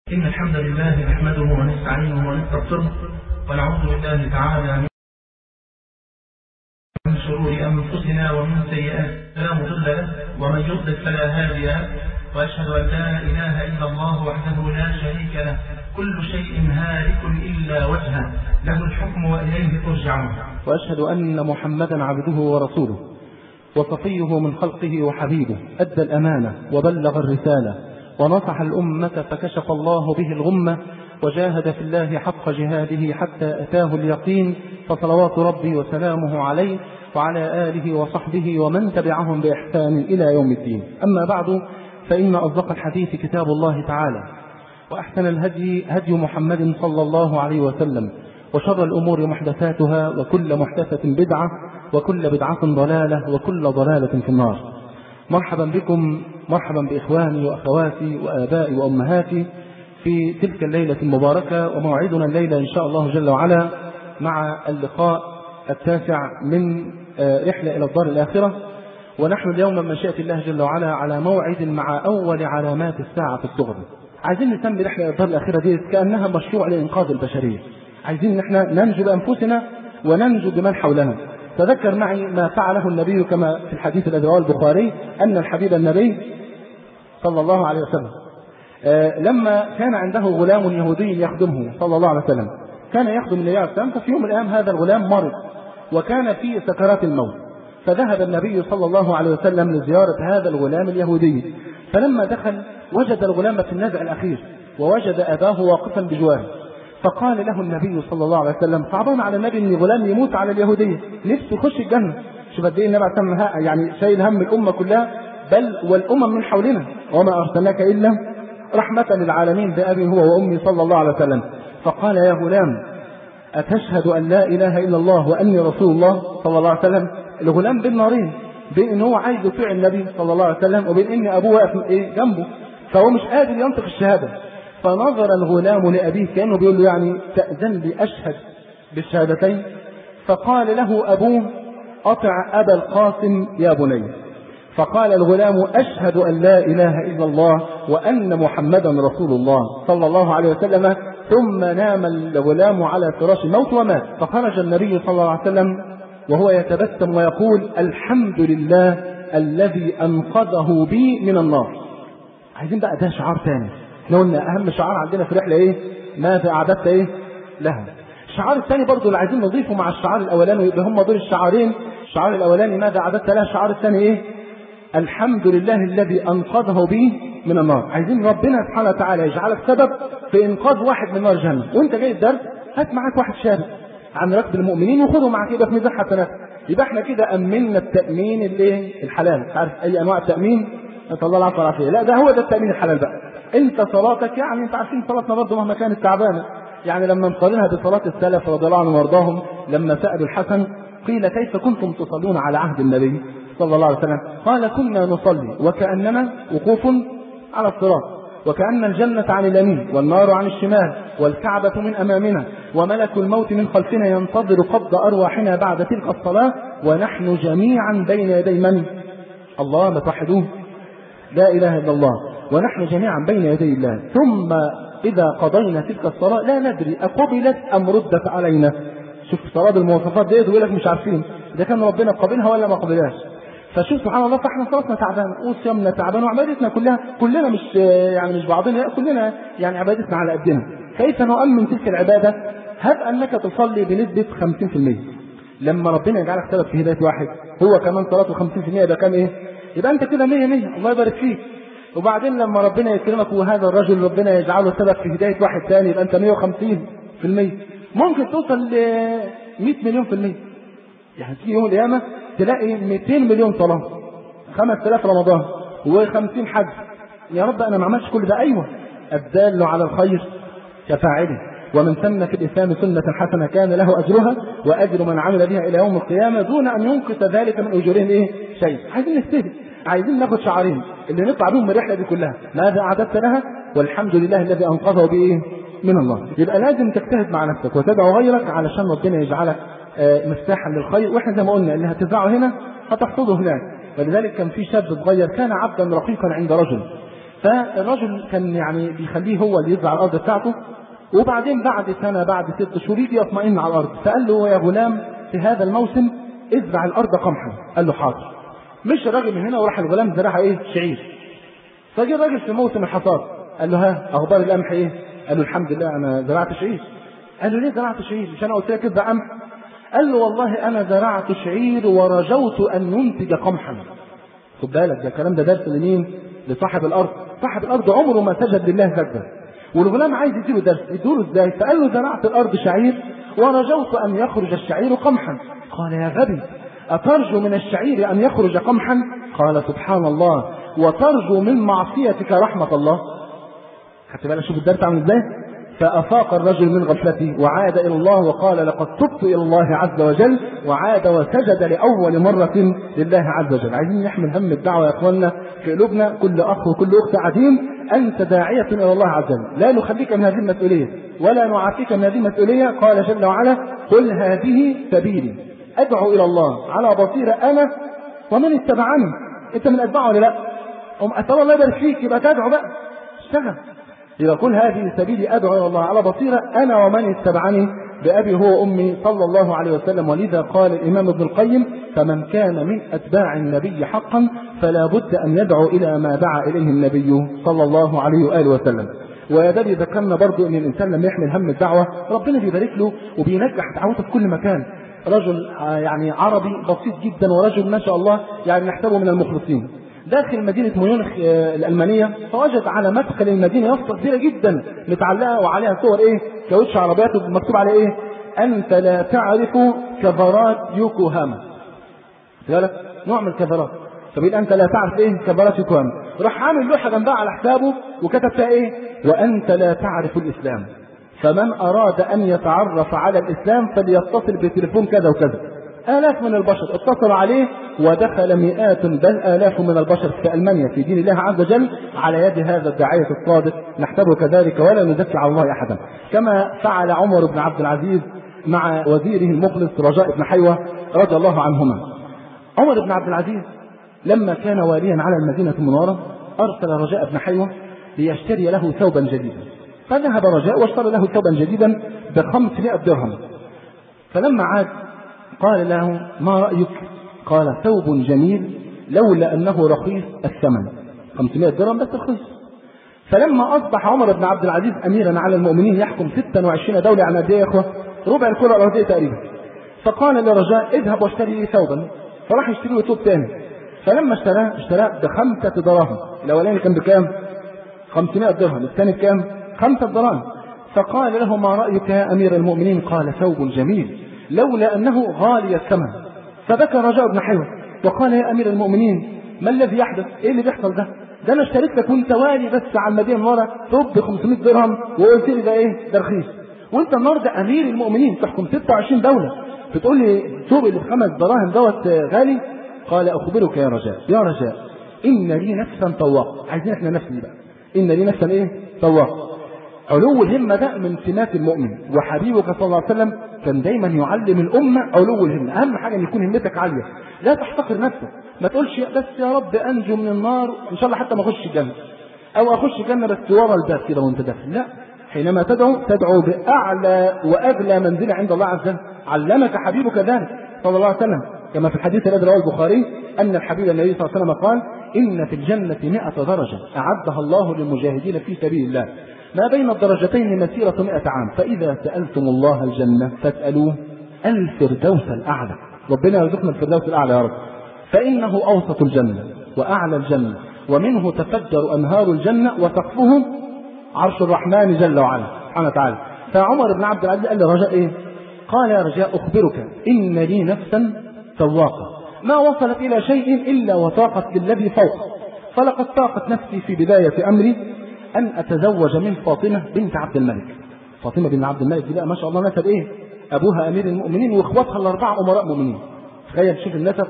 إن الحمد لله نحمده ونستعينه ونستغفره ونعوذ بالله تعالى من شرور أنفسنا ومن سيئات لا مضل له ومن يضلل فلا هادي له وأشهد أن لا إله إلا الله وحده لا شريك له كل شيء هالك إلا وجهه له الحكم وإليه ترجعون وأشهد أن محمدا عبده ورسوله وصفيه من خلقه وحبيبه أدى الأمانة وبلغ الرسالة ونصح الأمة فكشف الله به الغمة وجاهد في الله حق جهاده حتى أتاه اليقين فصلوات ربي وسلامه عليه وعلى آله وصحبه ومن تبعهم بإحسان إلى يوم الدين أما بعد فإن أصدق الحديث كتاب الله تعالى وأحسن الهدي هدي محمد صلى الله عليه وسلم وشر الأمور محدثاتها وكل محدثة بدعة وكل بدعة ضلالة وكل ضلالة في النار مرحبا بكم مرحبا بإخواني وأخواتي وآبائي وأمهاتي في تلك الليلة المباركة وموعدنا الليلة إن شاء الله جل وعلا مع اللقاء التاسع من رحلة إلى الدار الآخرة ونحن اليوم من مشيئة الله جل وعلا على موعد مع أول علامات الساعة الصغرى عايزين نسمي رحلة إلى الدار الآخرة دي كأنها مشروع لإنقاذ البشرية عايزين ان احنا ننجو بانفسنا وننجو بمن حولنا تذكر معي ما فعله النبي كما في الحديث الذي رواه البخاري ان الحبيب النبي صلى الله عليه وسلم آه لما كان عنده غلام يهودي يخدمه صلى الله عليه وسلم كان يخدم النبي عليه السلام ففي يوم من الايام هذا الغلام مرض وكان في سكرات الموت فذهب النبي صلى الله عليه وسلم لزيارة هذا الغلام اليهودي فلما دخل وجد الغلام في النزع الأخير ووجد أباه واقفا بجواره فقال له النبي صلى الله عليه وسلم صعبان على النبي ان غلام يموت على اليهوديه نفسه يخش الجنه شوف قد ايه النبي عليه يعني شايل هم الامه كلها بل والامم من حولنا وما ارسلناك الا رحمه للعالمين بابي هو وامي صلى الله عليه وسلم فقال يا غلام اتشهد ان لا اله الا الله واني رسول الله صلى الله عليه وسلم الغلام بين نارين بين ان هو عايز يطيع النبي صلى الله عليه وسلم وبين ان ابوه واقف ايه جنبه فهو مش قادر ينطق الشهاده فنظر الغلام لأبيه كأنه بيقول له يعني تأذن لي أشهد بالشهادتين فقال له أبوه أطع أبا القاسم يا بني فقال الغلام أشهد أن لا إله إلا الله وأن محمدا رسول الله صلى الله عليه وسلم ثم نام الغلام على فراش الموت ومات فخرج النبي صلى الله عليه وسلم وهو يتبسم ويقول الحمد لله الذي أنقذه بي من النار عايزين بقى ده شعار ثاني احنا قلنا اهم شعار عندنا في الرحله ايه؟ ماذا اعددت ايه؟ لها. الشعار الثاني برضه اللي عايزين نضيفه مع الشعار الاولاني ويبقى هم دول الشعارين، الشعار الاولاني ماذا اعددت لها؟ الشعار الثاني ايه؟ الحمد لله الذي انقذه بي من النار، عايزين ربنا سبحانه وتعالى يجعلك سبب في انقاذ واحد من نار جهنم، وانت جاي الدرس هات معاك واحد شاب عن ركب المؤمنين وخده معاك يبقى في ميزان حسنات. يبقى احنا كده امنا التامين الايه؟ الحلال، عارف اي انواع التامين؟ نسال الله العافيه والعافيه، لا ده هو ده التامين الحلال بقى. انت صلاتك يعني انت عارفين صلاتنا برضه مهما كانت تعبانه يعني لما نقارنها بصلاه السلف رضي الله عنهم وارضاهم لما سالوا الحسن قيل كيف كنتم تصلون على عهد النبي صلى الله عليه وسلم قال كنا نصلي وكاننا وقوف على الصراط وكأن الجنة عن اليمين والنار عن الشمال والكعبة من أمامنا وملك الموت من خلفنا ينتظر قبض أرواحنا بعد تلك الصلاة ونحن جميعا بين يدي من؟ الله ما توحدوه لا إله إلا الله ونحن جميعا بين يدي الله ثم إذا قضينا تلك الصلاة لا ندري أقبلت أم ردت علينا شوف صلاة المواصفات ديت ويقول لك مش عارفين إذا كان ربنا قابلها ولا ما قابلهاش فشوف سبحان الله فاحنا صلاتنا تعبانه وصيامنا تعبان وعبادتنا كلها كلنا مش يعني مش بعضنا لا كلنا يعني عبادتنا على قدنا كيف نؤمن تلك العباده؟ هب انك تصلي بنسبه 50% لما ربنا يجعلك سبب في هدايه واحد هو كمان صلاته 50% يبقى كام ايه؟ يبقى انت كده 100 100 الله يبارك فيك وبعدين لما ربنا يكرمك وهذا الرجل ربنا يجعله سبب في هدايه واحد ثاني يبقى انت 150 في المية ممكن توصل ل 100 مليون في المية يعني تيجي يوم القيامة تلاقي 200 مليون صلاة 5000 رمضان و50 حج يا رب انا ما عملتش كل ده ايوه الدال على الخير كفاعله ومن سن في الاسلام سنه حسنه كان له اجرها واجر من عمل بها الى يوم القيامه دون ان ينقص ذلك من اجورهم ايه؟ شيء عايزين نجتهد عايزين ناخد شعارين اللي نطلع بيهم من الرحله دي كلها ماذا اعددت لها والحمد لله الذي انقذه بايه من الله يبقى لازم تجتهد مع نفسك وتدعو غيرك علشان ربنا يجعلك مفتاحا للخير واحنا زي ما قلنا اللي هتزرعه هنا هتحصده هناك ولذلك كان في شاب صغير كان عبدا رقيقا عند رجل فالرجل كان يعني بيخليه هو اللي يزرع الارض بتاعته وبعدين بعد سنه بعد ست شهور يجي يطمئن على الارض فقال له يا غلام في هذا الموسم ازرع الارض قمحا قال له حاضر مش الراجل من هنا وراح الغلام زرعها ايه شعير فجه الراجل في موسم الحصاد قال له ها اخبار القمح ايه قال له الحمد لله انا زرعت شعير قال له ليه زرعت شعير مش انا قلت لك ازرع قمح قال له والله انا زرعت شعير ورجوت ان ينتج قمحا خد بالك ده الكلام ده درس لمين لصاحب الارض صاحب الارض عمره ما سجد لله سجده والغلام عايز يديله درس يديله ازاي فقال له زرعت الارض شعير ورجوت ان يخرج الشعير قمحا قال يا غبي أترجو من الشعير أن يخرج قمحا قال سبحان الله وترجو من معصيتك رحمة الله خدت بالك شوف الدرس عامل ازاي فأفاق الرجل من غفلته وعاد إلى الله وقال لقد تبت إلى الله عز وجل وعاد وسجد لأول مرة لله عز وجل عايزين نحمل هم الدعوة يا إخواننا في قلوبنا كل أخ وكل أخت قاعدين أنت داعية إلى الله عز وجل لا نخليك من هذه المسؤولية ولا نعافيك من هذه المسؤولية قال جل وعلا قل هذه سبيلي أدعو إلى الله على بصيرة أنا ومن اتبعني أنت من أتبعه ولا لا؟ أم أسأل الله يبارك فيك يبقى تدعو بقى اشتغل يبقى كل هذه سبيلي أدعو إلى الله على بصيرة أنا ومن اتبعني بأبي هو أمي صلى الله عليه وسلم ولذا قال الإمام ابن القيم فمن كان من أتباع النبي حقا فلا بد أن يدعو إلى ما دعا إليه النبي صلى الله عليه وآله وسلم وده ذكرنا برضو ان الانسان لما يحمل هم الدعوه ربنا بيبارك له وبينجح دعوته في كل مكان رجل يعني عربي بسيط جدا ورجل ما شاء الله يعني نحسبه من المخلصين داخل مدينة ميونخ الألمانية فوجد على مدخل المدينة يافطة كبيرة جدا متعلقة وعليها صور إيه؟ كاوتش عربيات مكتوب عليه إيه؟ أنت لا تعرف كفرات يوكوهاما. بالك؟ نوع من الكفرات. فبيقول أنت لا تعرف إيه؟ كفرات يوكوهاما. راح عامل لوحة جنبها على حسابه وكتب فيها إيه؟ وأنت لا تعرف الإسلام. فمن أراد أن يتعرف على الإسلام فليتصل بتليفون كذا وكذا آلاف من البشر اتصلوا عليه ودخل مئات بل آلاف من البشر في ألمانيا في دين الله عز وجل على يد هذا الداعية الصادق نحسبه كذلك ولا نزكي على الله أحدا كما فعل عمر بن عبد العزيز مع وزيره المخلص رجاء بن حيوة رضي الله عنهما عمر بن عبد العزيز لما كان واليا على المدينة المنورة أرسل رجاء بن حيوة ليشتري له ثوبا جديدا فذهب رجاء واشترى له ثوبا جديدا ب 500 درهم فلما عاد قال له ما رأيك قال ثوب جميل لولا أنه رخيص الثمن 500 درهم بس رخيص فلما أصبح عمر بن عبد العزيز أميرا على المؤمنين يحكم 26 دولة يعني قد إيه يا إخوة؟ ربع الكرة الأرضية تقريبا فقال لرجاء اذهب واشتري لي ثوبا فراح يشتري له ثوب ثاني فلما اشتراه اشتراه بخمسة دراهم الأولاني كان بكام؟ 500 درهم الثاني بكام؟ خمسة دراهم فقال له ما رأيك يا أمير المؤمنين قال ثوب جميل لولا أنه غالي الثمن فبكى رجاء بن حيوة وقال يا أمير المؤمنين ما الذي يحدث إيه اللي بيحصل ده ده أنا اشتريت لك وأنت والي بس على المدينة المنورة ثوب ب 500 درهم وقلت لي ده إيه ده رخيص وأنت النهارده أمير المؤمنين تحكم 26 دولة بتقول لي الثوب اللي بخمس دراهم دوت غالي قال أخبرك يا رجاء يا رجاء إن لي نفسا طواق عايزين احنا نفس دي بقى إن لي نفسا إيه طواق علو الهمة ده من سمات المؤمن وحبيبك صلى الله عليه وسلم كان دايما يعلم الأمة علو الهمة أهم حاجة أن يكون همتك عالية لا تحتقر نفسك ما تقولش بس يا رب أنجو من النار إن شاء الله حتى ما أخش الجنة أو أخش الجنة بس ورا الباب كده وأنت داخل لا حينما تدعو تدعو بأعلى وأغلى منزلة عند الله عز وجل علمك حبيبك ذلك صلى الله عليه وسلم كما في الحديث الذي رواه البخاري أن الحبيب النبي صلى الله عليه وسلم قال إن في الجنة مئة درجة أعدها الله للمجاهدين في سبيل الله ما بين الدرجتين مسيرة مئة عام فإذا سألتم الله الجنة فاسألوه الفردوس الأعلى ربنا يرزقنا الفردوس الأعلى يا رب فإنه أوسط الجنة وأعلى الجنة ومنه تفجر أنهار الجنة وسقفه عرش الرحمن جل وعلا سبحانه وتعالى فعمر بن عبد العزيز قال لرجاء إيه؟ قال يا رجاء أخبرك إن لي نفسا سواقة ما وصلت إلى شيء إلا وطاقت بالذي فوق فلقد طاقت نفسي في بداية أمري أن أتزوج من فاطمة بنت عبد الملك فاطمة بنت عبد الملك دي بقى ما شاء الله نسب إيه أبوها أمير المؤمنين وإخواتها الأربعة أمراء مؤمنين تخيل شوف النسب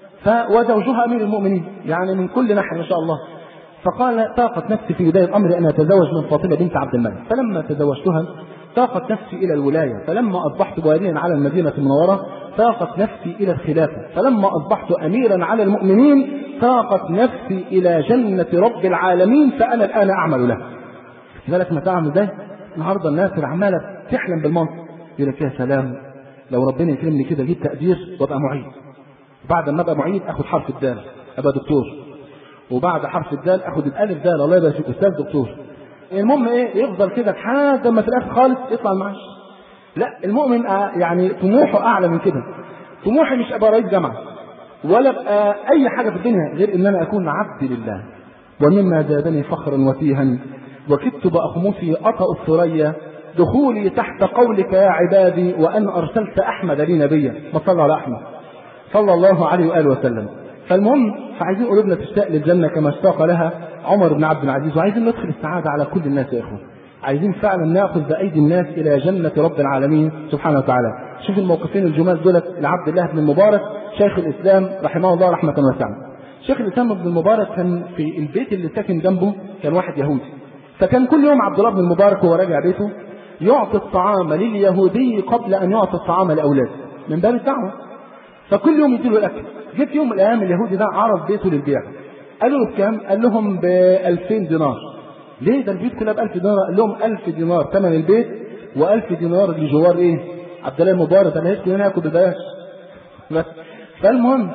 فوزوجها أمير المؤمنين يعني من كل ناحية ما شاء الله فقال طاقت نفسي في بداية أمري أن أتزوج من فاطمة بنت عبد الملك فلما تزوجتها ساقت نفسي إلى الولاية فلما أصبحت واليا على المدينة المنورة ساقت نفسي إلى الخلافة فلما أصبحت أميرا على المؤمنين ساقت نفسي إلى جنة رب العالمين فأنا الآن أعمل له بالك ما تعمل ده النهارده الناس اللي عماله تحلم بالمنصب يقول لك يا سلام لو ربنا يكرمني كده اجيب تقدير وابقى معيد بعد ما ابقى معيد اخد حرف الدال ابقى دكتور وبعد حرف الدال اخد الالف دال الله يبارك فيك استاذ دكتور المهم ايه يفضل كده لحد ما في الاخر خالص يطلع المعاش لا المؤمن يعني طموحه اعلى من كده طموحي مش ابقى رئيس جامعه ولا ابقى اي حاجه في الدنيا غير ان انا اكون عبد لله ومما زادني فخرا وتيها وكدت باخمصي اطأ الثريا دخولي تحت قولك يا عبادي وان ارسلت احمد لي نبيا ما صلى على احمد صلى الله عليه واله وسلم فالمهم فعايزين قلوبنا تشتاق للجنه كما اشتاق لها عمر بن عبد العزيز وعايزين ندخل السعاده على كل الناس يا اخوه عايزين فعلا ناخذ بايدي الناس الى جنه رب العالمين سبحانه وتعالى شوف الموقفين الجمال دولت لعبد الله بن المبارك شيخ الاسلام رحمه الله رحمه واسعه شيخ الاسلام ابن المبارك كان في البيت اللي ساكن جنبه كان واحد يهودي فكان كل يوم عبد الله بن المبارك وهو راجع بيته يعطي الطعام لليهودي قبل ان يعطي الطعام لاولاده من باب الدعوه فكل يوم يديله الاكل جيت يوم من الايام اليهودي ده عرض بيته للبيع قالوا له بكام؟ قال لهم ب 2000 دينار ليه ده البيت كلها ب 1000 دينار قال لهم 1000 دينار ثمن البيت و1000 دينار لجوار ايه؟ عبد الله المبارك انا هيسكن هنا ياكل ببلاش بس فالمهم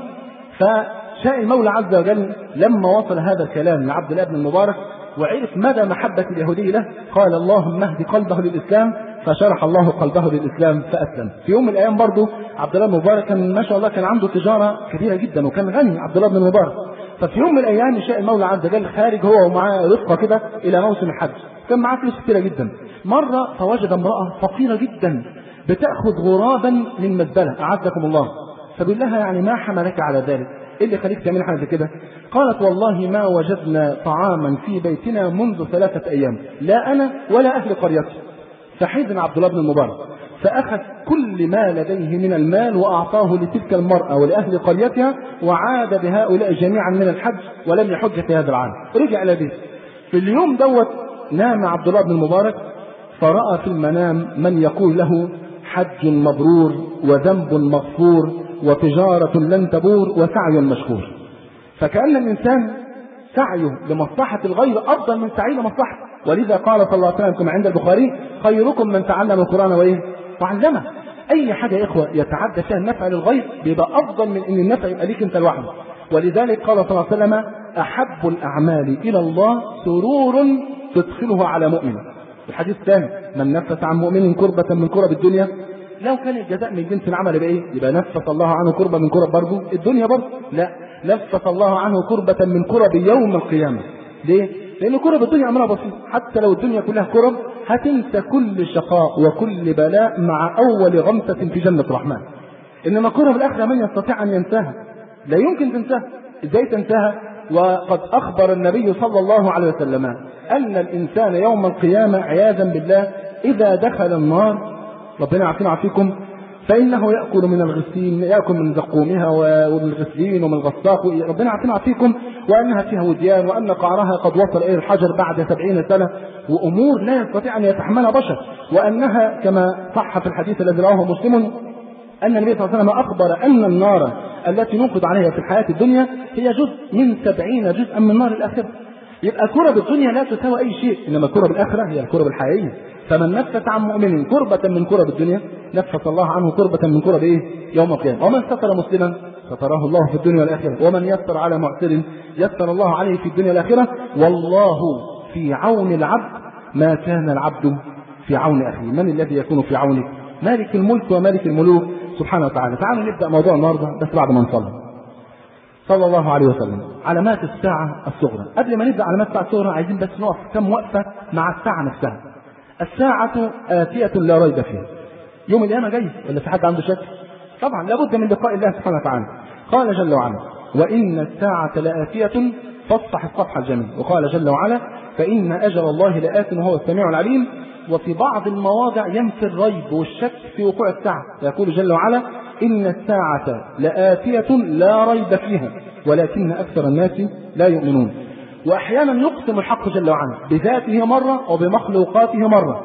فشاء المولى عز وجل لما وصل هذا الكلام لعبد الله بن المبارك وعرف مدى محبة اليهودي له قال اللهم اهد قلبه للإسلام فشرح الله قلبه للإسلام فأسلم في يوم من الأيام برضه عبد الله بن المبارك كان ما شاء الله كان عنده تجارة كبيرة جدا وكان غني عبد الله بن المبارك ففي يوم من الأيام شاء المولى عز وجل خارج هو ومعاه رفقة كده إلى موسم الحج كان معاه فلوس كثيرة جدا مرة فوجد امرأة فقيرة جدا بتأخذ غرابا من مزبلة أعزكم الله فبيقول لها يعني ما حملك على ذلك ايه اللي خليك تعمل حاجه كده؟ قالت والله ما وجدنا طعاما في بيتنا منذ ثلاثه ايام، لا انا ولا اهل قريتي. فحزن عبد الله بن المبارك فاخذ كل ما لديه من المال واعطاه لتلك المراه ولاهل قريتها وعاد بهؤلاء جميعا من الحج ولم يحج في هذا العام. رجع الى بيته. في اليوم دوت نام عبد الله بن المبارك فراى في المنام من يقول له حج مبرور وذنب مغفور وتجارة لن تبور وسعي مشكور فكأن الإنسان سعيه لمصلحة الغير أفضل من سعيه لمصلحته ولذا قال صلى الله عليه وسلم كما عند البخاري خيركم من تعلم القرآن وإيه وعلمه أي حاجة يا إخوة يتعدى فيها النفع للغير بيبقى أفضل من أن النفع يبقى ليك أنت لوحدك ولذلك قال صلى الله عليه وسلم أحب الأعمال إلى الله سرور تدخله على مؤمن الحديث الثاني من نفس عن مؤمن كربة من كرب الدنيا لو كان الجزاء من جنس العمل يبقى ايه؟ يبقى نفس الله عنه كربة من كرب برضه الدنيا برضه لا نفس الله عنه كربة من كرب يوم القيامة ليه؟ لأن كرب الدنيا أمرها بسيط حتى لو الدنيا كلها كرب هتنسى كل شقاء وكل بلاء مع أول غمسة في جنة الرحمن إنما كرب الآخرة من يستطيع أن ينساها لا يمكن تنساها إزاي تنساها وقد أخبر النبي صلى الله عليه وسلم أن الإنسان يوم القيامة عياذا بالله إذا دخل النار ربنا يعافينا ويعافيكم فإنه يأكل من الغسلين يأكل من زقومها ومن الغسلين ومن الغساق ربنا يعافينا ويعافيكم وأنها فيها وديان وأن قعرها قد وصل إلى الحجر بعد سبعين سنة وأمور لا يستطيع أن يتحملها بشر وأنها كما صح في الحديث الذي رواه مسلم أن النبي صلى الله عليه وسلم أخبر أن النار التي نوقد عليها في الحياة الدنيا هي جزء من سبعين جزءا من نار الآخرة يبقى كرب الدنيا لا تساوي أي شيء إنما كرب الآخرة هي الكرب الحقيقية فمن نفس عن مؤمن كربة من كرب الدنيا نفس الله عنه كربة من كرب إيه يوم القيامة ومن ستر مسلما ستراه الله في الدنيا والآخرة ومن يسر على معسر يسر الله عليه في الدنيا والآخرة والله في عون العبد ما كان العبد في عون أخيه من الذي يكون في عونك مالك الملك ومالك الملوك سبحانه وتعالى تعالوا نبدأ موضوع النهاردة بس بعد ما نصلي صلى الله عليه وسلم علامات الساعة الصغرى قبل ما نبدأ علامات الساعة الصغرى عايزين بس نقف كم وقفة مع الساعة نفسها الساعة آتية لا ريب فيها يوم القيامة جاي ولا في حد عنده شك طبعا لابد من لقاء الله سبحانه وتعالى قال جل وعلا وإن الساعة لآتية فاصفح الصفح الجميل وقال جل وعلا فإن أجل الله لآت وهو السميع العليم وفي بعض المواضع ينفي الريب والشك في وقوع الساعة يقول جل وعلا إن الساعة لآتية لا ريب فيها ولكن أكثر الناس لا يؤمنون وأحيانا يقسم الحق جل وعلا بذاته مرة وبمخلوقاته مرة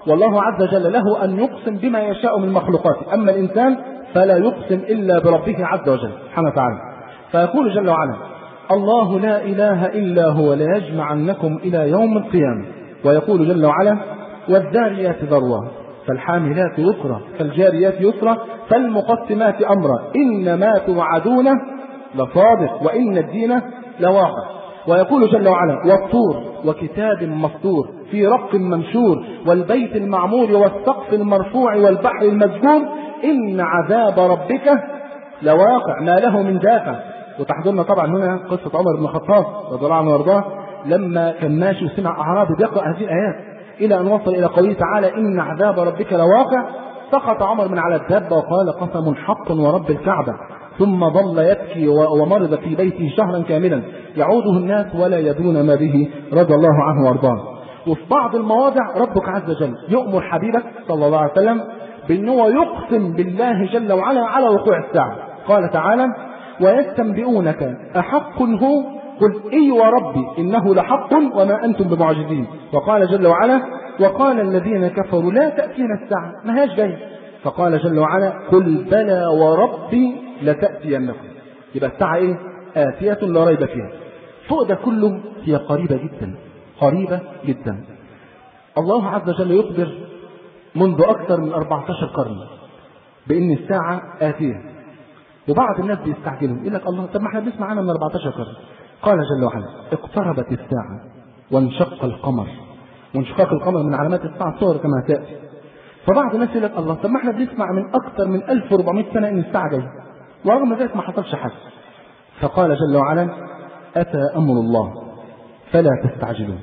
والله عز وجل له أن يقسم بما يشاء من مخلوقاته أما الإنسان فلا يقسم إلا بربه عز وجل سبحانه وتعالى فيقول جل وعلا الله لا إله إلا هو ليجمعنكم إلى يوم القيامة ويقول جل وعلا والذاريات ذروا فالحاملات وقرا فالجاريات يسرا فالمقسمات أمرا إنما توعدون لصادق وإن الدين لواقع ويقول جل وعلا والطور وكتاب مسطور في رق منشور والبيت المعمور والسقف المرفوع والبحر المسجور إن عذاب ربك لواقع ما له من دافع وتحضرنا طبعا هنا قصة عمر بن الخطاب رضي الله عنه وارضاه لما كان ماشي وسمع أعرابي بيقرأ هذه الآيات إلى أن وصل إلى قوله تعالى إن عذاب ربك لواقع سقط عمر من على الدابة وقال قسم حق ورب الكعبة ثم ظل يبكي ومرض في بيته شهرا كاملا يعوده الناس ولا يدرون ما به رضي الله عنه وارضاه وفي بعض المواضع ربك عز وجل يؤمر حبيبك صلى الله عليه وسلم بأن هو يقسم بالله جل وعلا على وقوع الساعة قال تعالى ويستنبئونك أحق هو قل اي وربي انه لحق وما انتم بمعجزين وقال جل وعلا وقال الذين كفروا لا تاتينا الساعه ما هياش جايه فقال جل وعلا قل بلى وربي لتاتينكم يبقى الساعه ايه اتيه لا ريب فيها فوق ده كله هي قريبه جدا قريبه جدا الله عز وجل يخبر منذ اكثر من 14 قرن بان الساعه اتيه وبعض الناس بيستعجلوا يقول لك الله طب ما احنا بنسمع عنها من 14 قرن قال جل وعلا اقتربت الساعة وانشق القمر وانشقاق القمر من علامات الساعة صور كما تأتي فبعض الناس يقول لك الله طب ما احنا بنسمع من أكثر من 1400 سنة إن الساعة جاية ورغم ذلك ما حصلش حاجة فقال جل وعلا أتى أمر الله فلا تستعجلون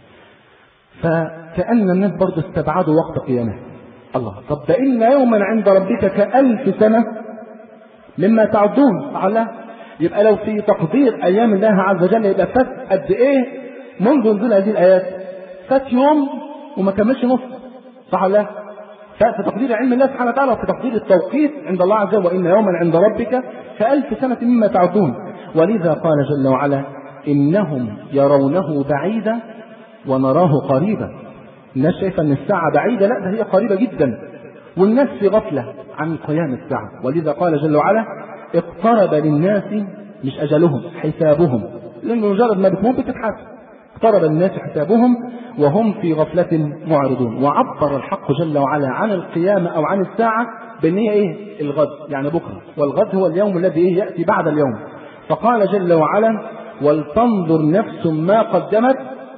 فكأن الناس برضه استبعدوا وقت قيامه الله طب ده إن يوما عند ربك كألف سنة مما تعدون فعلا يبقى لو في تقدير ايام الله عز وجل يبقى فات قد ايه منذ نزول هذه الايات فات يوم وما كملش نص صح ولا في تقدير علم الله سبحانه وتعالى وفي تقدير التوقيت عند الله عز وجل وان يوما عند ربك كالف سنه مما تعدون ولذا قال جل وعلا انهم يرونه بعيدا ونراه قريبا الناس شايفه ان الساعه بعيده لا ده هي قريبه جدا والناس في غفله عن قيام الساعه ولذا قال جل وعلا اقترب للناس مش اجلهم حسابهم لان مجرد ما بتموت بتتحاسب اقترب للناس حسابهم وهم في غفلة معرضون وعبر الحق جل وعلا عن القيامة أو عن الساعة بأن هي إيه؟ الغد يعني بكرة والغد هو اليوم الذي إيه يأتي بعد اليوم فقال جل وعلا ولتنظر نفس ما قدمت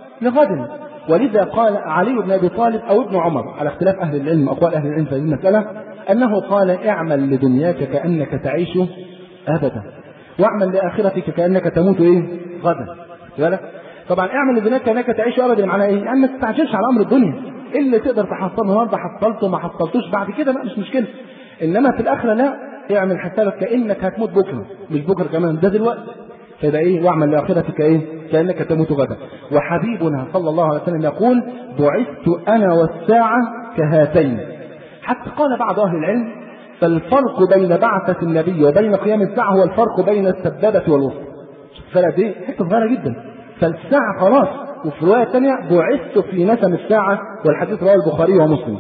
لغد ولذا قال علي بن أبي طالب أو ابن عمر على اختلاف أهل العلم أقوال أهل العلم في هذه المسألة أنه قال اعمل لدنياك كأنك تعيش أبدا واعمل لآخرتك كأنك تموت إيه غدا بالك طبعا اعمل لدنياك كأنك تعيش أبدا معناه إيه يعني ما تستعجلش على أمر الدنيا اللي تقدر تحصله النهارده حصلته ما حصلتوش بعد كده لا مش مشكلة إنما في الآخرة لا اعمل حسابك كأنك هتموت بكرة مش بكرة كمان ده دلوقتي فيبقى ايه واعمل لاخرتك ايه كانك تموت غدا وحبيبنا صلى الله عليه وسلم يقول بعثت انا والساعه كهاتين حتى قال بعض اهل العلم فالفرق بين بعثة النبي وبين قيام الساعة هو الفرق بين السبابة والوسطى. الفرق دي حتة صغيرة جدا. فالساعة خلاص وفي رواية ثانية بعثت في نسم الساعة والحديث رواه البخاري ومسلم.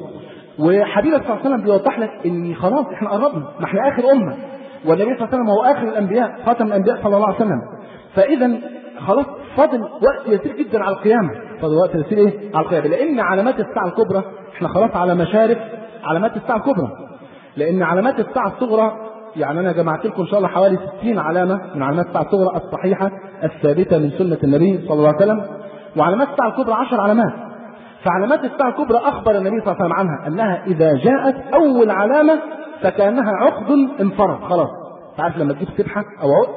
وحبيبك صلى الله عليه وسلم بيوضح لك ان خلاص احنا قربنا ما احنا اخر امه والنبي صلى الله عليه وسلم هو اخر الانبياء خاتم الانبياء صلى الله عليه وسلم فاذا خلاص فاضل وقت يسير جدا على القيامه فاضل وقت يسير ايه على القيامه لان علامات الساعه الكبرى احنا خلاص على مشارف علامات الساعه الكبرى لان علامات الساعه الصغرى يعني انا جمعت لكم ان شاء الله حوالي 60 علامه من علامات الساعه الصغرى الصحيحه الثابته من سنه النبي صلى الله عليه وسلم وعلامات الساعه الكبرى 10 علامات فعلامات الساعه الكبرى اخبر النبي صلى الله عليه وسلم عنها انها اذا جاءت اول علامه فكانها عقد انفرد خلاص عارف لما تجيب سبحه او عقد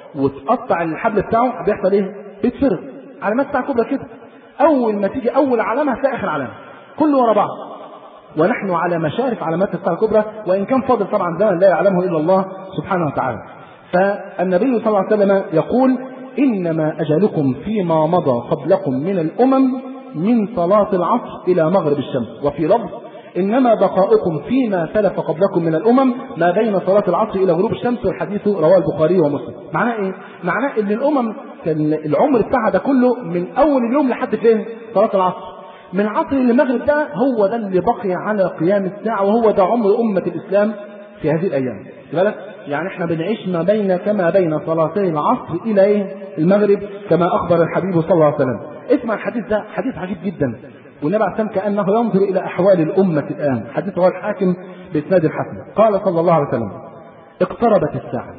وتقطع الحبل بتاعه بيحصل ايه؟ بيتفرد علامات الساعه الكبرى كده اول ما تيجي اول علامه هتلاقي اخر علامه كله ورا بعض ونحن على مشارف علامات الساعه الكبرى وان كان فاضل طبعا زمن لا يعلمه الا الله سبحانه وتعالى فالنبي صلى الله عليه وسلم يقول انما اجلكم فيما مضى قبلكم من الامم من صلاه العصر الى مغرب الشمس وفي لفظ انما بقاؤكم فيما سلف قبلكم من الامم ما بين صلاه العصر الى غروب الشمس والحديث رواه البخاري ومسلم معناه ايه معناه ان الامم كان العمر بتاعها ده كله من اول اليوم لحد فين صلاه العصر من عصر المغرب ده هو ده اللي بقي على قيام الساعة وهو ده عمر أمة الإسلام في هذه الأيام بالك يعني احنا بنعيش ما بين كما بين صلاتي العصر إلى إيه المغرب كما أخبر الحبيب صلى الله عليه وسلم اسمع الحديث ده حديث عجيب جدا والنبي عليه كأنه ينظر إلى أحوال الأمة الآن حديث هو الحاكم بإسناد الحسن قال صلى الله عليه وسلم اقتربت الساعة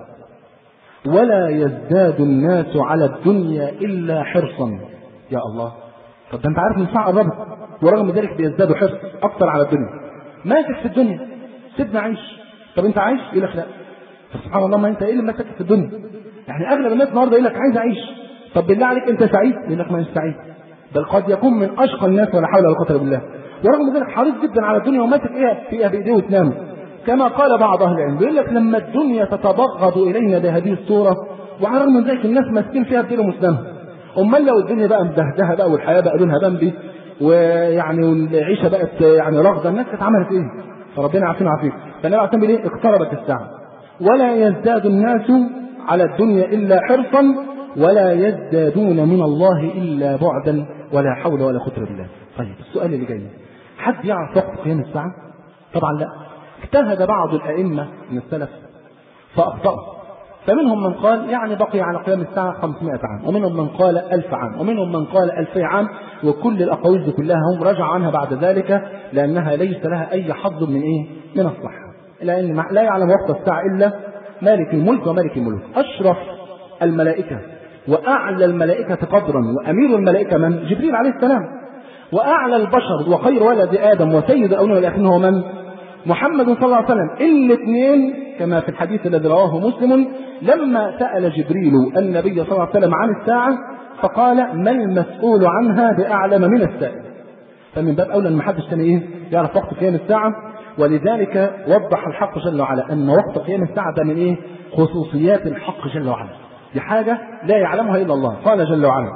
ولا يزداد الناس على الدنيا إلا حرصا يا الله طب ده انت عارف ان الساعة قربت ورغم ذلك بيزدادوا حرص أكثر على الدنيا ماسك في الدنيا سيبنا عيش طب انت عايش يقول لك لا فسبحان الله ما انت ايه اللي ماسك في الدنيا يعني اغلب الناس النهارده يقول لك عايز اعيش طب بالله عليك انت سعيد يقول لك ما انت سعيد بل قد يكون من اشقى الناس ولا حول ولا قوه الا بالله ورغم ذلك حريص جدا على الدنيا وماسك ايه فيها بايديه وتنام كما قال بعض اهل العلم بيقول لك لما الدنيا تتبغض الينا بهذه الصوره وعلى الرغم من ذلك الناس ماسكين فيها بديل مسلمه امال لو الدنيا بقى مدهدهه بقى والحياه بقى لونها بمبي ويعني والعيشه بقت يعني رغده الناس كانت عملت ايه؟ فربنا عافينا وعافيك فالنبي عليه الصلاه ايه؟ اقتربت الساعه ولا يزداد الناس على الدنيا الا حرصا ولا يزدادون من الله الا بعدا ولا حول ولا قوه الا بالله. طيب السؤال اللي جاي حد يعرف وقت قيام الساعه؟ طبعا لا. اجتهد بعض الائمه من السلف فاخطاوا فمنهم من قال يعني بقي على قيام الساعة 500 عام ومنهم من قال 1000 عام ومنهم من قال 2000 عام وكل الأقاويل دي كلها هم رجعوا عنها بعد ذلك لأنها ليس لها أي حظ من إيه؟ من الصحة لأن لا يعلم وقت الساعة إلا مالك الملك ومالك الملوك أشرف الملائكة وأعلى الملائكة قدرا وأمير الملائكة من؟ جبريل عليه السلام وأعلى البشر وخير ولد آدم وسيد الأولين والآخرين هو من؟ محمد صلى الله عليه وسلم الاثنين كما في الحديث الذي رواه مسلم لما سأل جبريل النبي صلى الله عليه وسلم عن الساعة فقال ما المسؤول عنها بأعلم من السائل فمن باب أولى أن محدش تاني إيه يعرف وقت قيام الساعة ولذلك وضح الحق جل وعلا أن وقت قيام الساعة ده من إيه خصوصيات الحق جل وعلا دي حاجة لا يعلمها إلا الله قال جل وعلا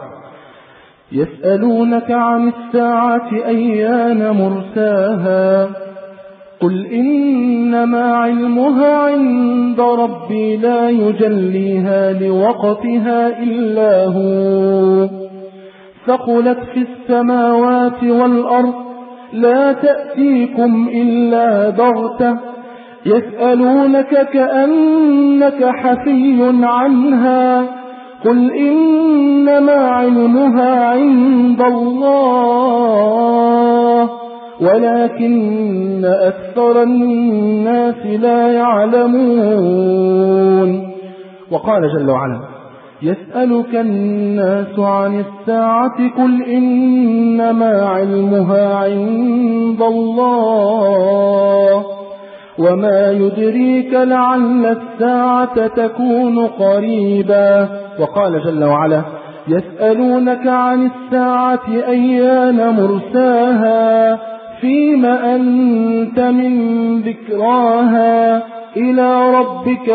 يسألونك عن الساعة أيان مرساها قل إنما علمها عند ربي لا يجليها لوقتها إلا هو ثقلت في السماوات والأرض لا تأتيكم إلا بغتة يسألونك كأنك حفي عنها قل إنما علمها عند الله ولكن أكثر الناس لا يعلمون وقال جل وعلا يسألك الناس عن الساعة قل إنما علمها عند الله وما يدريك لعل الساعة تكون قريبا وقال جل وعلا يسألونك عن الساعة أيان مرساها فيم أنت من ذكراها إلى ربك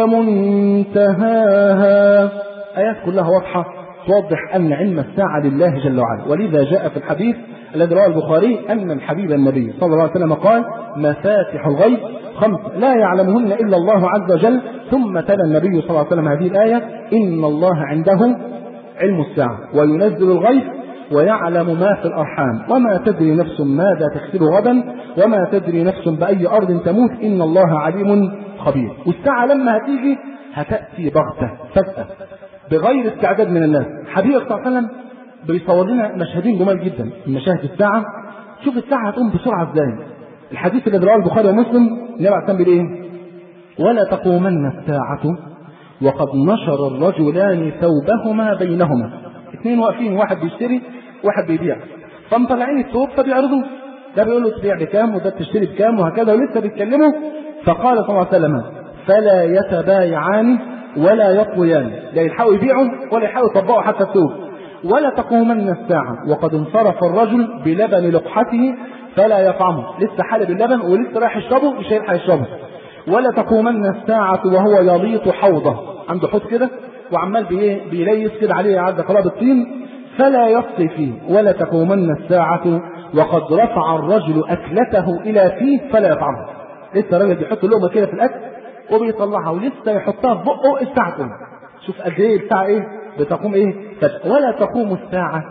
منتهاها آيات كلها واضحة توضح أن علم الساعة لله جل وعلا ولذا جاء في الحديث الذي رواه البخاري أن الحبيب النبي صلى الله عليه وسلم قال مفاتح الغيب خمس لا يعلمهن إلا الله عز وجل ثم تلا النبي صلى الله عليه وسلم هذه الآية إن الله عنده علم الساعة وينزل الغيث ويعلم ما في الأرحام وما تدري نفس ماذا تكسب غدا وما تدري نفس بأي أرض تموت إن الله عليم خبير والساعة لما هتيجي هتأتي بغتة فجأة بغير استعداد من الناس حبيب صلى الله عليه وسلم بيصور لنا مشهدين جمال جدا من مشاهد الساعة شوف الساعة هتقوم بسرعة ازاي الحديث الذي رواه البخاري ومسلم النبي عليه الصلاة ايه ولا تقومن الساعة وقد نشر الرجلان ثوبهما بينهما اثنين واقفين واحد بيشتري واحد بيبيع فمطلعين الثوب فبيعرضوه ده بيقول له تبيع بكام وده تشتري بكام وهكذا ولسه بيتكلموا فقال صلى الله عليه وسلم فلا يتبايعان ولا يطويان لا يلحقوا يبيعوا ولا يلحقوا يطبقوا حتى الثوب ولا تقومن الساعة وقد انصرف الرجل بلبن لقحته فلا يطعمه لسه حالب اللبن ولسه رايح يشربه مش هيلحق يشربه ولا تقومن الساعة وهو يليط حوضه عنده حوض كده وعمال بيه بيليس كده عليه عد قراب الطين فلا يسقي فيه ولا تقومن الساعة وقد رفع الرجل أكلته إلى فيه فلا يطعمه لسه الراجل بيحط لقمة كده في الأكل وبيطلعها ولسه يحطها في بقه الساعة تقوم شوف قد إيه الساعة إيه بتقوم إيه فجأة ولا تقوم الساعة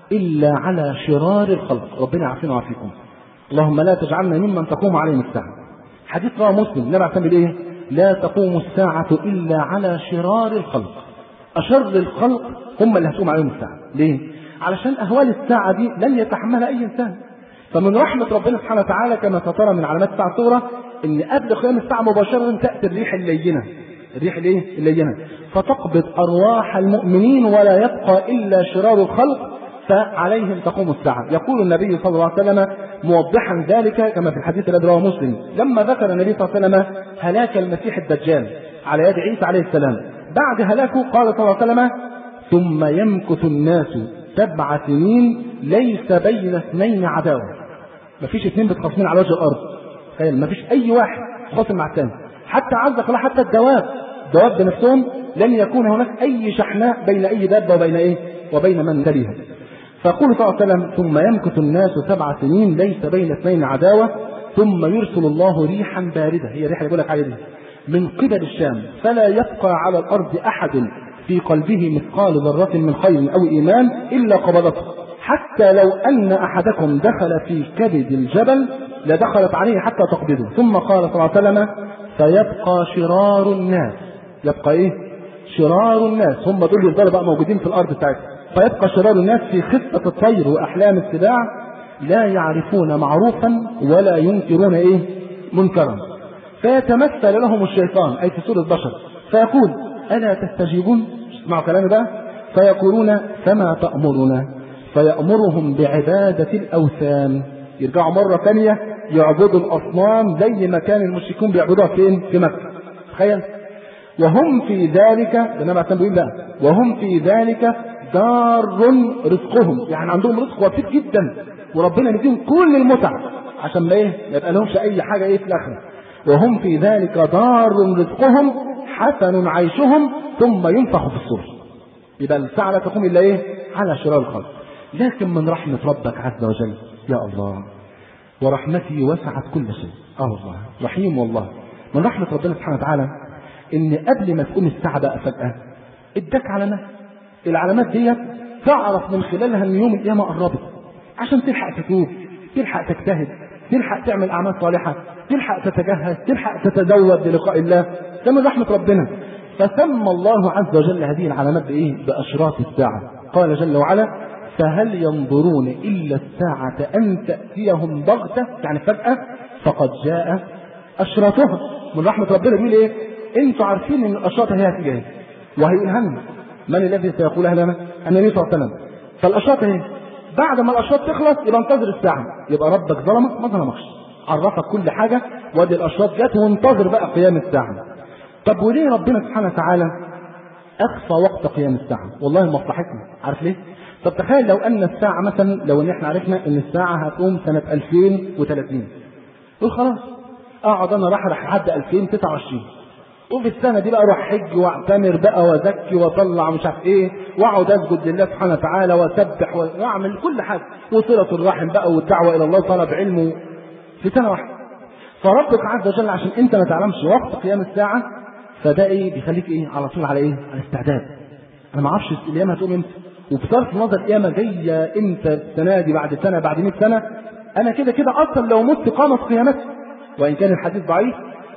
إلا على شرار الخلق ربنا يعافينا ويعافيكم اللهم لا تجعلنا ممن تقوم عليهم الساعة حديث رواه مسلم النبي عليه الصلاة ايه؟ لا تقوم الساعة إلا على شرار الخلق أشر الخلق هم اللي هتقوم عليهم الساعة ليه؟ علشان أهوال الساعة دي لن يتحملها أي إنسان فمن رحمة ربنا سبحانه وتعالى كما سترى من علامات الساعة الصغرى إن قبل قيام الساعة مباشرة تأتي الريح اللينة الريح الايه؟ اللينة فتقبض أرواح المؤمنين ولا يبقى إلا شرار الخلق فعليهم تقوم الساعة يقول النبي صلى الله عليه وسلم موضحا ذلك كما في الحديث الذي رواه مسلم لما ذكر النبي صلى الله عليه وسلم هلاك المسيح الدجال على يد عيسى عليه السلام بعد هلاكه قال صلى الله عليه وسلم ثم يمكث الناس سبع سنين ليس بين اثنين عداوة مفيش اثنين متخاصمين على وجه الأرض تخيل مفيش أي واحد خاصم مع الثاني حتى عز الله حتى الدواب الدواب بنفسهم لن يكون هناك أي شحناء بين أي دابة وبين إيه وبين من تليها فيقول صلى الله عليه وسلم ثم يمكث الناس سبع سنين ليس بين اثنين عداوة ثم يرسل الله ريحا باردة هي الريحة اللي بيقول لك عليها دي من قبل الشام فلا يبقى على الأرض أحد في قلبه مثقال ذرة من خير أو إيمان إلا قبضته حتى لو أن أحدكم دخل في كبد الجبل لدخلت عليه حتى تقبضه ثم قال صلى الله عليه وسلم فيبقى شرار الناس يبقى إيه شرار الناس هم دول يفضلوا بقى موجودين في الأرض بتاعتهم فيبقى شرار الناس في خفة الطير وأحلام السباع لا يعرفون معروفا ولا ينكرون إيه منكرا فيتمثل لهم الشيطان أي في سورة بشر فيقول ألا تستجيبون اسمعوا كلامي بقى فيقولون فما تأمرنا فيأمرهم بعبادة الأوثان يرجعوا مرة ثانية يعبدوا الأصنام زي ما كان المشركون بيعبدوها فين؟ في مكة تخيل وهم في ذلك النبي عليه بيقول بقى وهم في ذلك دار رزقهم يعني عندهم رزق وفير جدا وربنا مديهم كل المتع عشان ما ايه ما يبقى لهمش اي حاجه ايه في الاخره وهم في ذلك دار رزقهم حسن عيشهم ثم ينفخ في الصور يبقى الساعه لا تقوم الا ايه على شرار الخلق لكن من رحمه ربك عز وجل يا الله ورحمتي وسعت كل شيء اه والله رحيم والله من رحمه ربنا سبحانه وتعالى ان قبل ما تقوم الساعه بقى فجاه اداك علامات العلامات ديت تعرف من خلالها ان يوم القيامه قربت عشان تلحق تتوب تلحق تجتهد تلحق تعمل اعمال صالحه تلحق تتجهز تلحق تتزود للقاء الله ده من رحمه ربنا فسمى الله عز وجل هذه العلامات بايه؟ باشراط الساعه قال جل وعلا فهل ينظرون الا الساعه ان تاتيهم بغته يعني فجاه فقد جاء اشراطها من رحمه ربنا بيقول ايه؟ انتوا عارفين ان الاشراط هي هتيجي وهيقولها لنا من الذي سيقولها لنا؟ النبي صلى الله عليه وسلم فالاشراط اهي بعد ما الاشراط تخلص يبقى انتظر الساعه يبقى ربك ظلمك ما ظلمكش عرفك كل حاجه وادي الاشراط جت وانتظر بقى قيام الساعه طب وليه ربنا سبحانه وتعالى اخفى وقت قيام الساعه والله مصلحتنا عارف ليه طب تخيل لو ان الساعه مثلا لو ان احنا عرفنا ان الساعه هتقوم سنه 2030 قول خلاص اقعد انا راح راح لحد 2029 وفي السنة دي بقى اروح حج واعتمر بقى وازكي واطلع مش عارف ايه واقعد اسجد لله سبحانه وتعالى واسبح واعمل كل حاجة وصلة الرحم بقى والدعوة الى الله طلب علمه في سنة واحدة فربك عز وجل عشان انت ما تعلمش وقت قيام الساعة فده ايه بيخليك ايه على طول على ايه على استعداد انا ما اعرفش القيامة هتقوم امتى وبصرف نظر القيامة جاية امتى السنة دي بعد سنة بعد 100 سنة انا كده كده اصلا لو مت قامت قيامتي وان كان الحديث ضعيف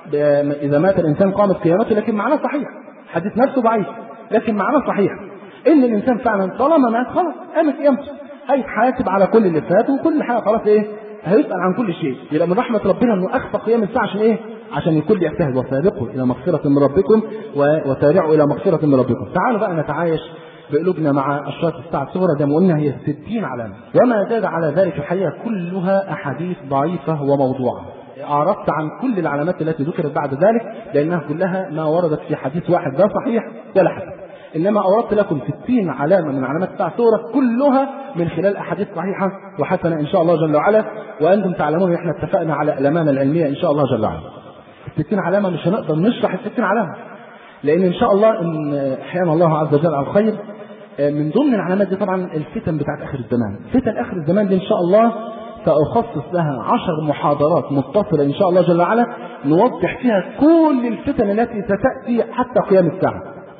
إذا مات الإنسان قامت قيامته لكن معناه صحيح حديث نفسه ضعيف لكن معناه صحيح إن الإنسان فعلا طالما مات خلاص قامت قيامته هيتحاسب على كل اللي فات وكل حاجة خلاص إيه هيسأل عن كل شيء يبقى من رحمة ربنا إنه أخفى قيام الساعة عشان إيه عشان الكل يجتهد وسابقوا إلى مغفرة من ربكم وسارعوا إلى مغفرة من ربكم تعالوا بقى نتعايش بقلوبنا مع أشراط الساعة الصغرى زي ما قلنا هي 60 علامة وما زاد على ذلك الحقيقة كلها أحاديث ضعيفة وموضوعة أعرضت عن كل العلامات التي ذكرت بعد ذلك لأنها كلها ما وردت في حديث واحد لا صحيح ولا حسن إنما أوردت لكم 60 علامة من علامات الساعة الصغرى كلها من خلال أحاديث صحيحة وحسنة إن شاء الله جل وعلا وأنتم تعلمون إحنا اتفقنا على الأمانة العلمية إن شاء الله جل وعلا 60 علامة مش هنقدر نشرح ال 60 علامة لأن إن شاء الله إن أحيانا الله عز وجل على الخير من ضمن العلامات دي طبعا الفتن بتاعت آخر الزمان فتن آخر الزمان دي إن شاء الله سأخصص لها عشر محاضرات متصلة إن شاء الله جل وعلا نوضح فيها كل الفتن التي ستأتي حتى قيام الساعة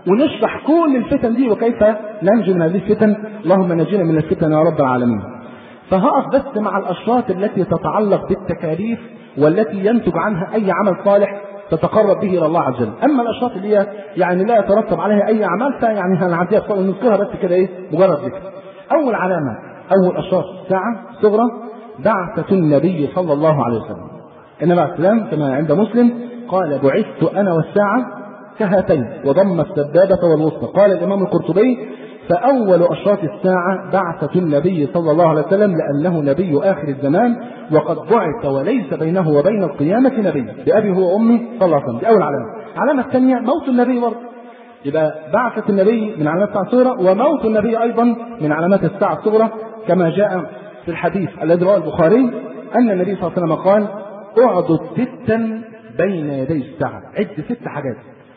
ونشرح كل الفتن دي وكيف ننجو من هذه الفتن اللهم نجينا من الفتن يا رب العالمين فهقف بس مع الاشراط التي تتعلق بالتكاليف والتي ينتج عنها اي عمل صالح تتقرب به الى الله عز وجل، اما الاشراط اللي هي يعني لا يترتب عليها اي اعمال فيعني هنعديها بصوره نذكرها بس كده ايه مجرد ذكر. اول علامه اول اشراط الساعه صغرى بعثه النبي صلى الله عليه وسلم. النبي عليه السلام كما عند مسلم قال بعثت انا والساعه كهاتين وضم السبابه والوسطى، قال الامام القرطبي فأول أشراط الساعة بعثة النبي صلى الله عليه وسلم لأنه نبي آخر الزمان وقد بعث وليس بينه وبين القيامة نبي بأبي هو وأمي صلى الله عليه وسلم دي أول علامة العلامة الثانية موت النبي برضه يبقى بعثة النبي من علامات الساعة الصغرى وموت النبي أيضا من علامات الساعة الصغرى كما جاء في الحديث الذي رواه البخاري أن النبي صلى الله عليه وسلم قال اعدد ستا بين يدي الساعة عد ست حاجات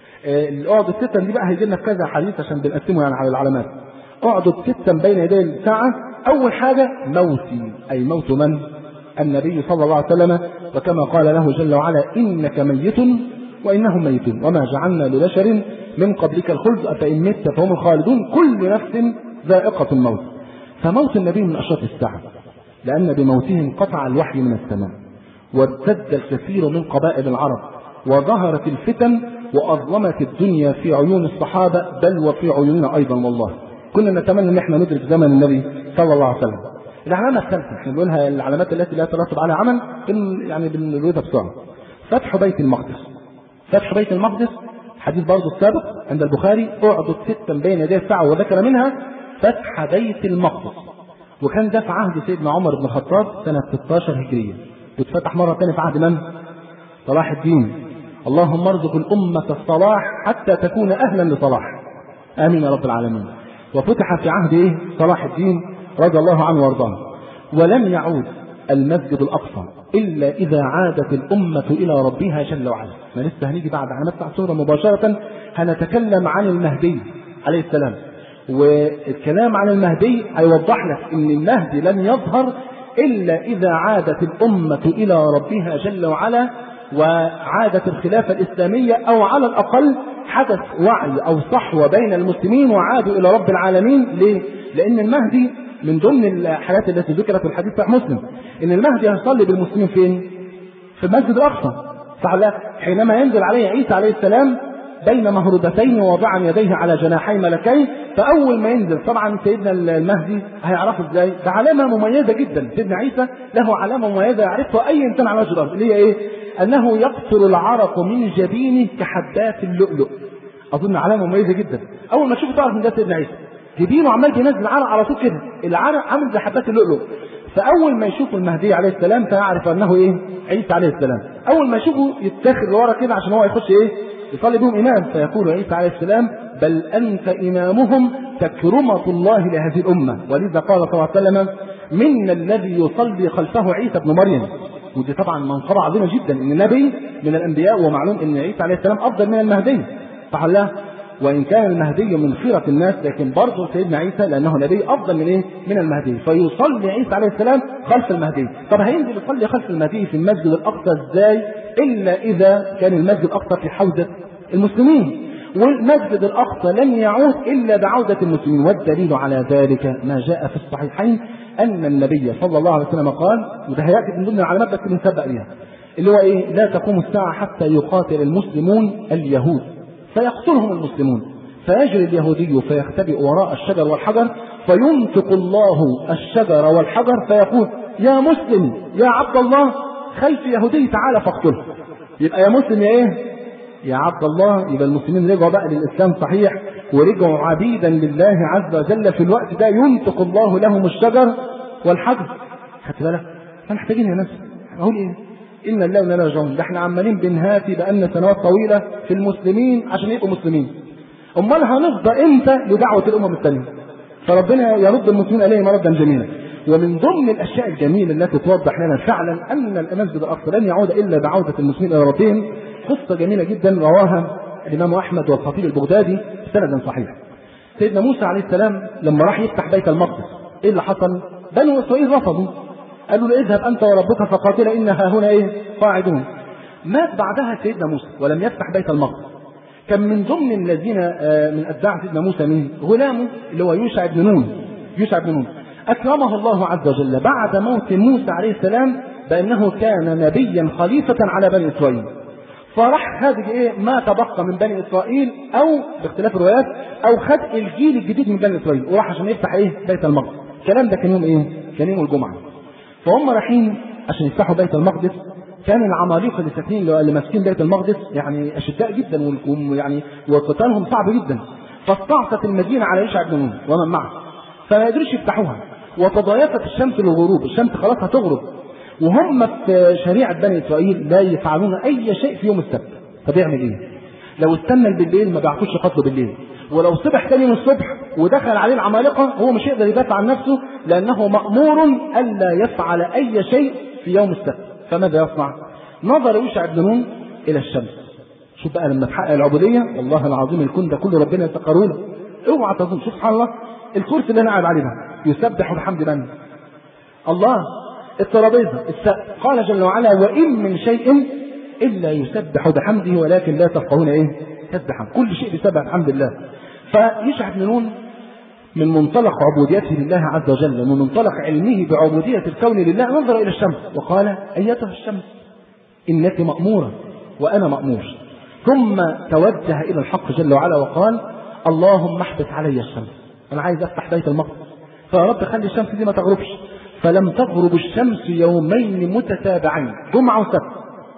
اقعد الستا دي بقى هيجي لنا في كذا حديث عشان بنقسمه يعني على العلامات اقعد ستا بين يدي الساعة أول حاجة موتي أي موت من؟ النبي صلى الله عليه وسلم وكما قال له جل وعلا إنك ميت وإنهم ميتون وما جعلنا لبشر من قبلك الخلد أفإن مت فهم الخالدون كل نفس ذائقة الموت فموت النبي من أشراط الساعة لأن بموته انقطع الوحي من السماء وارتد الكثير من قبائل العرب وظهرت الفتن وأظلمت الدنيا في عيون الصحابة بل وفي عيوننا أيضا والله كنا نتمنى ان احنا ندرك زمن النبي صلى الله عليه وسلم. العلامه الثالثه احنا بنقولها العلامات التي لا يترتب عليها عمل بن يعني بنقولها بسرعه. فتح بيت المقدس. فتح بيت المقدس حديث برضه السابق عند البخاري اعدد ستا بين يدي الساعه وذكر منها فتح بيت المقدس. وكان ده في عهد سيدنا عمر بن الخطاب سنه 16 هجريه. واتفتح مره ثانيه في عهد من؟ صلاح الدين. اللهم ارزق الامه الصلاح حتى تكون اهلا لصلاح. امين يا رب العالمين. وفتح في عهد ايه؟ صلاح الدين رضي الله عنه وارضاه. ولم يعود المسجد الاقصى الا اذا عادت الامه الى ربها جل وعلا. ما لسه هنيجي بعد علامات الساعه الصغرى مباشره هنتكلم عن المهدي عليه السلام. والكلام عن المهدي هيوضح لك ان المهدي لن يظهر الا اذا عادت الامه الى ربها جل وعلا وعادت الخلافه الاسلاميه او على الاقل حدث وعي او صحوه بين المسلمين وعادوا الى رب العالمين ليه؟ لان المهدي من ضمن الحاجات التي ذكرت في الحديث صحيح مسلم ان المهدي هيصلي بالمسلمين فين؟ في المسجد الاقصى صح لا؟ حينما ينزل عليه عيسى عليه السلام بين مهربتين واضعا يديه على جناحي ملكين فاول ما ينزل طبعا سيدنا المهدي هيعرفه ازاي؟ ده علامه مميزه جدا سيدنا عيسى له علامه مميزه يعرفها اي انسان على وجه الارض اللي هي ايه؟ انه يقطر العرق من جبينه كحبات اللؤلؤ اظن علامه مميزه جدا اول ما تشوفه تعرف ان ده سيدنا عيسى جبينه عمال بينزل عرق على طول كده العرق عامل زي حبات اللؤلؤ فاول ما يشوف المهدي عليه السلام فيعرف انه ايه عيسى عليه السلام اول ما يشوفه يتاخر لورا كده عشان هو يخش ايه يصلي بهم امام فيقول عيسى عليه السلام بل انت امامهم تكرمه الله لهذه الامه ولذا قال صلى الله عليه وسلم منا الذي يصلي خلفه عيسى ابن مريم ودي طبعا منقبه عظيمه جدا ان نبي من الانبياء ومعلوم ان عيسى عليه السلام افضل من المهدي صح الله وان كان المهدي من خيره الناس لكن برضه سيدنا عيسى لانه نبي افضل من ايه؟ من المهدي فيصلي عيسى عليه السلام خلف المهدي طب هينزل يصلي خلف المهدي في المسجد الاقصى ازاي الا اذا كان المسجد الاقصى في حوزه المسلمين والمسجد الاقصى لن يعود الا بعوده المسلمين والدليل على ذلك ما جاء في الصحيحين ان النبي صلى الله عليه وسلم قال وده هياتي من ضمن العلامات بس بنسبق بيها اللي هو ايه؟ لا تقوم الساعه حتى يقاتل المسلمون اليهود فيقتلهم المسلمون فيجري اليهودي فيختبئ وراء الشجر والحجر فينطق الله الشجر والحجر فيقول يا مسلم يا عبد الله خلف يهودي تعالى فاقتله يبقى يا مسلم يا ايه يا عبد الله يبقى المسلمين رجعوا بقى للاسلام صحيح ورجعوا عبيدا لله عز وجل في الوقت ده ينطق الله لهم الشجر والحجر خدت بالك فمحتاجين يا ناس اقول ايه إن الله وإنا راجعون ده احنا عمالين بنهاتي بقالنا سنوات طويلة في المسلمين عشان يبقوا مسلمين أمال هنفضى إمتى لدعوة الأمم الثانية فربنا يرد المسلمين إليهم ردا جميلا ومن ضمن الأشياء الجميلة التي توضح لنا فعلا أن المسجد الأقصى لن يعود إلا بعودة المسلمين إلى ربهم قصة جميلة جدا رواها الإمام أحمد والخطيب البغدادي سندا صحيح سيدنا موسى عليه السلام لما راح يفتح بيت المقدس إيه اللي حصل؟ بنو إسرائيل رفضوا قالوا له اذهب انت وربك فقاتلا انها هنا ايه قاعدون مات بعدها سيدنا موسى ولم يفتح بيت المقدس كان من ضمن الذين آه، من اتباع سيدنا موسى مين؟ غلامه اللي هو يوشع بن نون يوشع بن نون اكرمه الله عز وجل بعد موت موسى عليه السلام بانه كان نبيا خليفه على بني اسرائيل فراح خد ايه ما تبقى من بني اسرائيل او باختلاف الروايات او خد الجيل الجديد من بني اسرائيل وراح عشان يفتح ايه بيت المقدس الكلام ده كان يوم ايه كان يوم الجمعه فهم رايحين عشان يفتحوا بيت المقدس كان العمالقه اللي ساكنين اللي ماسكين بيت المقدس يعني اشداء جدا ويعني وقتالهم صعب جدا فاستعصت المدينه على يشع بن نون ومن معه فما قدروش يفتحوها وتضايقت الشمس للغروب الشمس خلاص هتغرب وهم في شريعه بني اسرائيل لا يفعلون اي شيء في يوم السبت طب يعمل ايه؟ لو استنى بالليل ما بيعرفوش يقتلوا بالليل ولو صبح تاني من الصبح ودخل عليه العمالقه هو مش يقدر يدافع عن نفسه لانه مامور الا يفعل اي شيء في يوم السبت فماذا يصنع؟ نظر يوشع بن نون الى الشمس شوف بقى لما تحقق العبوديه والله العظيم الكون ده كله ربنا يتقروا له اوعى تظن شوف سبحان الله الكرسي اللي انا قاعد عليه ده يسبح بحمد من؟ الله الترابيزه السقف قال جل وعلا وان من شيء الا يسبح بحمده ولكن لا تفقهون ايه؟ تسبح كل شيء بيسبح بحمد الله فيشع بن نون من منطلق عبوديته لله عز وجل من منطلق علمه بعبودية الكون لله نظر إلى الشمس وقال أيتها الشمس إنك مأمورة وأنا مأمور ثم توجه إلى الحق جل وعلا وقال اللهم احبس علي الشمس أنا عايز أفتح بيت المقدس فيا رب خلي الشمس دي ما تغربش فلم تغرب الشمس يومين متتابعين جمعة وسبت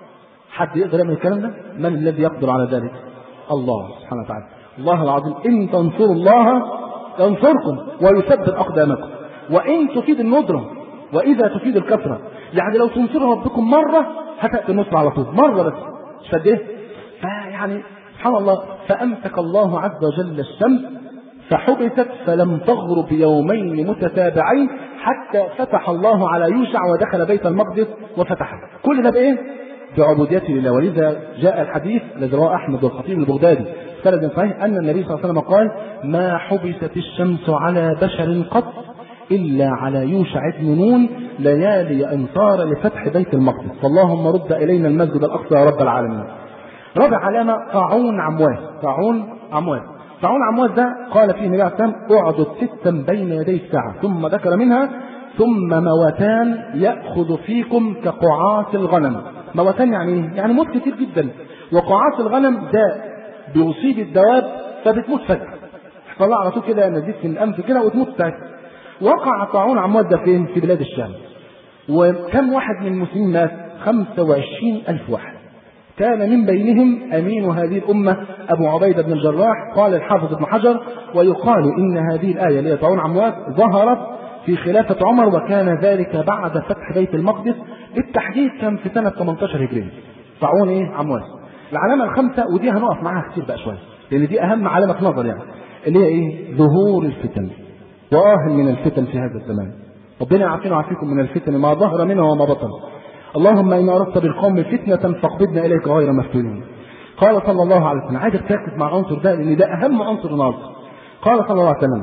حد يقدر يعمل الكلام ده؟ من الذي يقدر على ذلك؟ الله سبحانه وتعالى الله العظيم إن تنصروا الله ينصركم ويثبت أقدامكم وإن تفيد الندرة وإذا تفيد الكثرة يعني لو تنصروا ربكم مرة هتأتي النصر على طول مرة بس مش قد إيه؟ فيعني سبحان الله فأمسك الله عز وجل الشمس فحبست فلم تغرب يومين متتابعين حتى فتح الله على يوشع ودخل بيت المقدس وفتحه كل ده بايه؟ بعبوديته لله ولذا جاء الحديث الذي رواه احمد والخطيب البغدادي سند صحيح ان النبي صلى الله عليه وسلم قال ما حبست الشمس على بشر قط الا على يوشع بن نون ليالي انصار لفتح بيت المقدس فاللهم رد الينا المسجد الاقصى يا رب العالمين. رابع علامه طاعون عمواس طاعون عمواس طاعون عمواس ده قال فيه النبي عليه الصلاه والسلام اعدد ستا بين يدي الساعه ثم ذكر منها ثم موتان ياخذ فيكم كقعاص الغنم موتان يعني ايه؟ يعني موت كتير جدا وقعاص الغنم داء بيصيب الدواب فبتموت فجأة طلع على طول كده نزيف في الأنف كده وتموت ساعتها وقع طاعون عمواس ده فين؟ في بلاد الشام وكم واحد من المسلمين مات؟ 25 ألف واحد كان من بينهم أمين هذه الأمة أبو عبيدة بن الجراح قال الحافظ ابن حجر ويقال إن هذه الآية اللي هي طاعون عمواس ظهرت في خلافة عمر وكان ذلك بعد فتح بيت المقدس بالتحديد كان في سنة 18 هجرية طاعون إيه عمواس العلامة الخامسة ودي هنقف معاها كتير بقى شوية لأن دي أهم علامة نظر يعني اللي هي إيه ظهور الفتن وآه من الفتن في هذا الزمان ربنا يعافينا ويعافيكم من الفتن ما ظهر منها وما بطن اللهم إن أردت بالقوم فتنة فاقبضنا إليك غير مفتونين قال صلى الله عليه وسلم عايزك تركز مع عنصر ده لأن ده أهم عنصر النهارده قال صلى الله عليه وسلم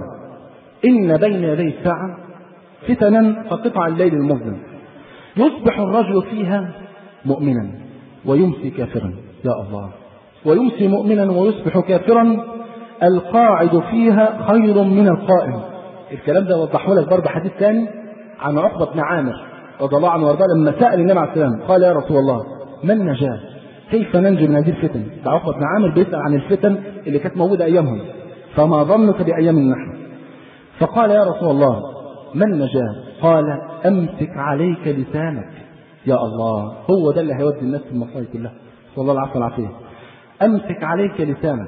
إن بين يدي الساعة فتنا كقطع الليل المظلم يصبح الرجل فيها مؤمنا ويمسي كافرا يا الله ويمسي مؤمنا ويصبح كافرا القاعد فيها خير من القائم الكلام ده وضحه لك برضه حديث ثاني عن عقبة بن عامر رضي الله عنه وارضاه لما سأل النبي عليه السلام قال يا رسول الله ما النجاة؟ كيف ننجو من هذه الفتن؟ ده عقبة بن عامر بيسأل عن الفتن اللي كانت موجودة أيامهم فما ظنك بأيامنا نحن؟ فقال يا رسول الله ما النجاة؟ قال أمسك عليك لسانك يا الله هو ده اللي هيودي الناس في المصائب كلها صلى الله العفو والعافية أمسك عليك لسانك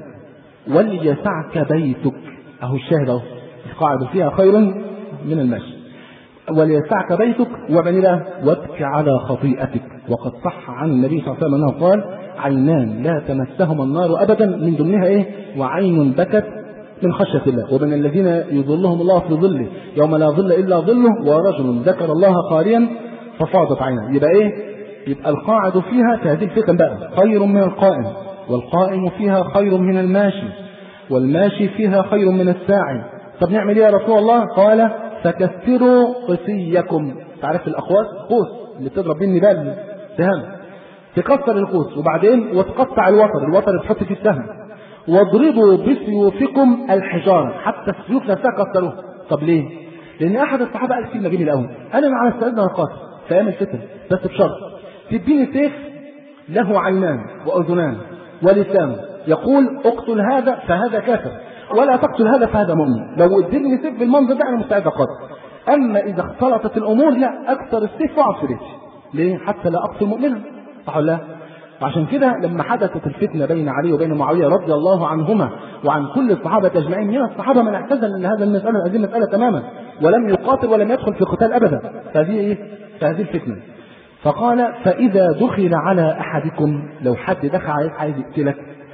وليسعك بيتك أهو الشاهد أهو القاعدة فيها خير من المشي وليسعك بيتك وبعدين بقى وابك على خطيئتك وقد صح عن النبي صلى الله عليه وسلم انه قال عينان لا تمسهما النار ابدا من ضمنها ايه؟ وعين بكت من خشية الله ومن الذين يظلهم الله في ظله يوم لا ظل إلا ظله ورجل ذكر الله خاليا ففاضت عينه يبقى إيه؟ يبقى القاعد فيها في هذه الفتن بقى خير من القائم والقائم فيها خير من الماشي والماشي فيها خير من الساعي طب نعمل ايه يا رسول الله قال فكسروا قسيكم تعرف الاقواس قوس اللي بتضرب بيه النبال سهام تكسر القوس وبعدين وتقطع الوتر الوتر اللي تحط فيه السهم واضربوا بسيوفكم الحجارة حتى السيوف نفسها كسروها طب ليه؟ لأن أحد الصحابة قال كلمة جميلة قوي أنا مع استعدنا القاتل في أيام الفتن بس بشرط تديني سيف له عينان وأذنان ولسان يقول اقتل هذا فهذا كافر ولا تقتل هذا فهذا مؤمن لو اديني سيف بالمنظر ده أنا مستعد أقاتل أما إذا اختلطت الأمور لا أكثر السيف وأقف في ليه؟ حتى لا أقتل مؤمنا صح ولا لا؟ وعشان كده لما حدثت الفتنه بين علي وبين معاويه رضي الله عنهما وعن كل الصحابه اجمعين من الصحابه من اعتزل ان هذا المساله هذه المساله تماما ولم يقاتل ولم يدخل في قتال ابدا فهذه ايه؟ فهذه الفتنه فقال فاذا دخل على احدكم لو حد دخل عليك عايز يقتلك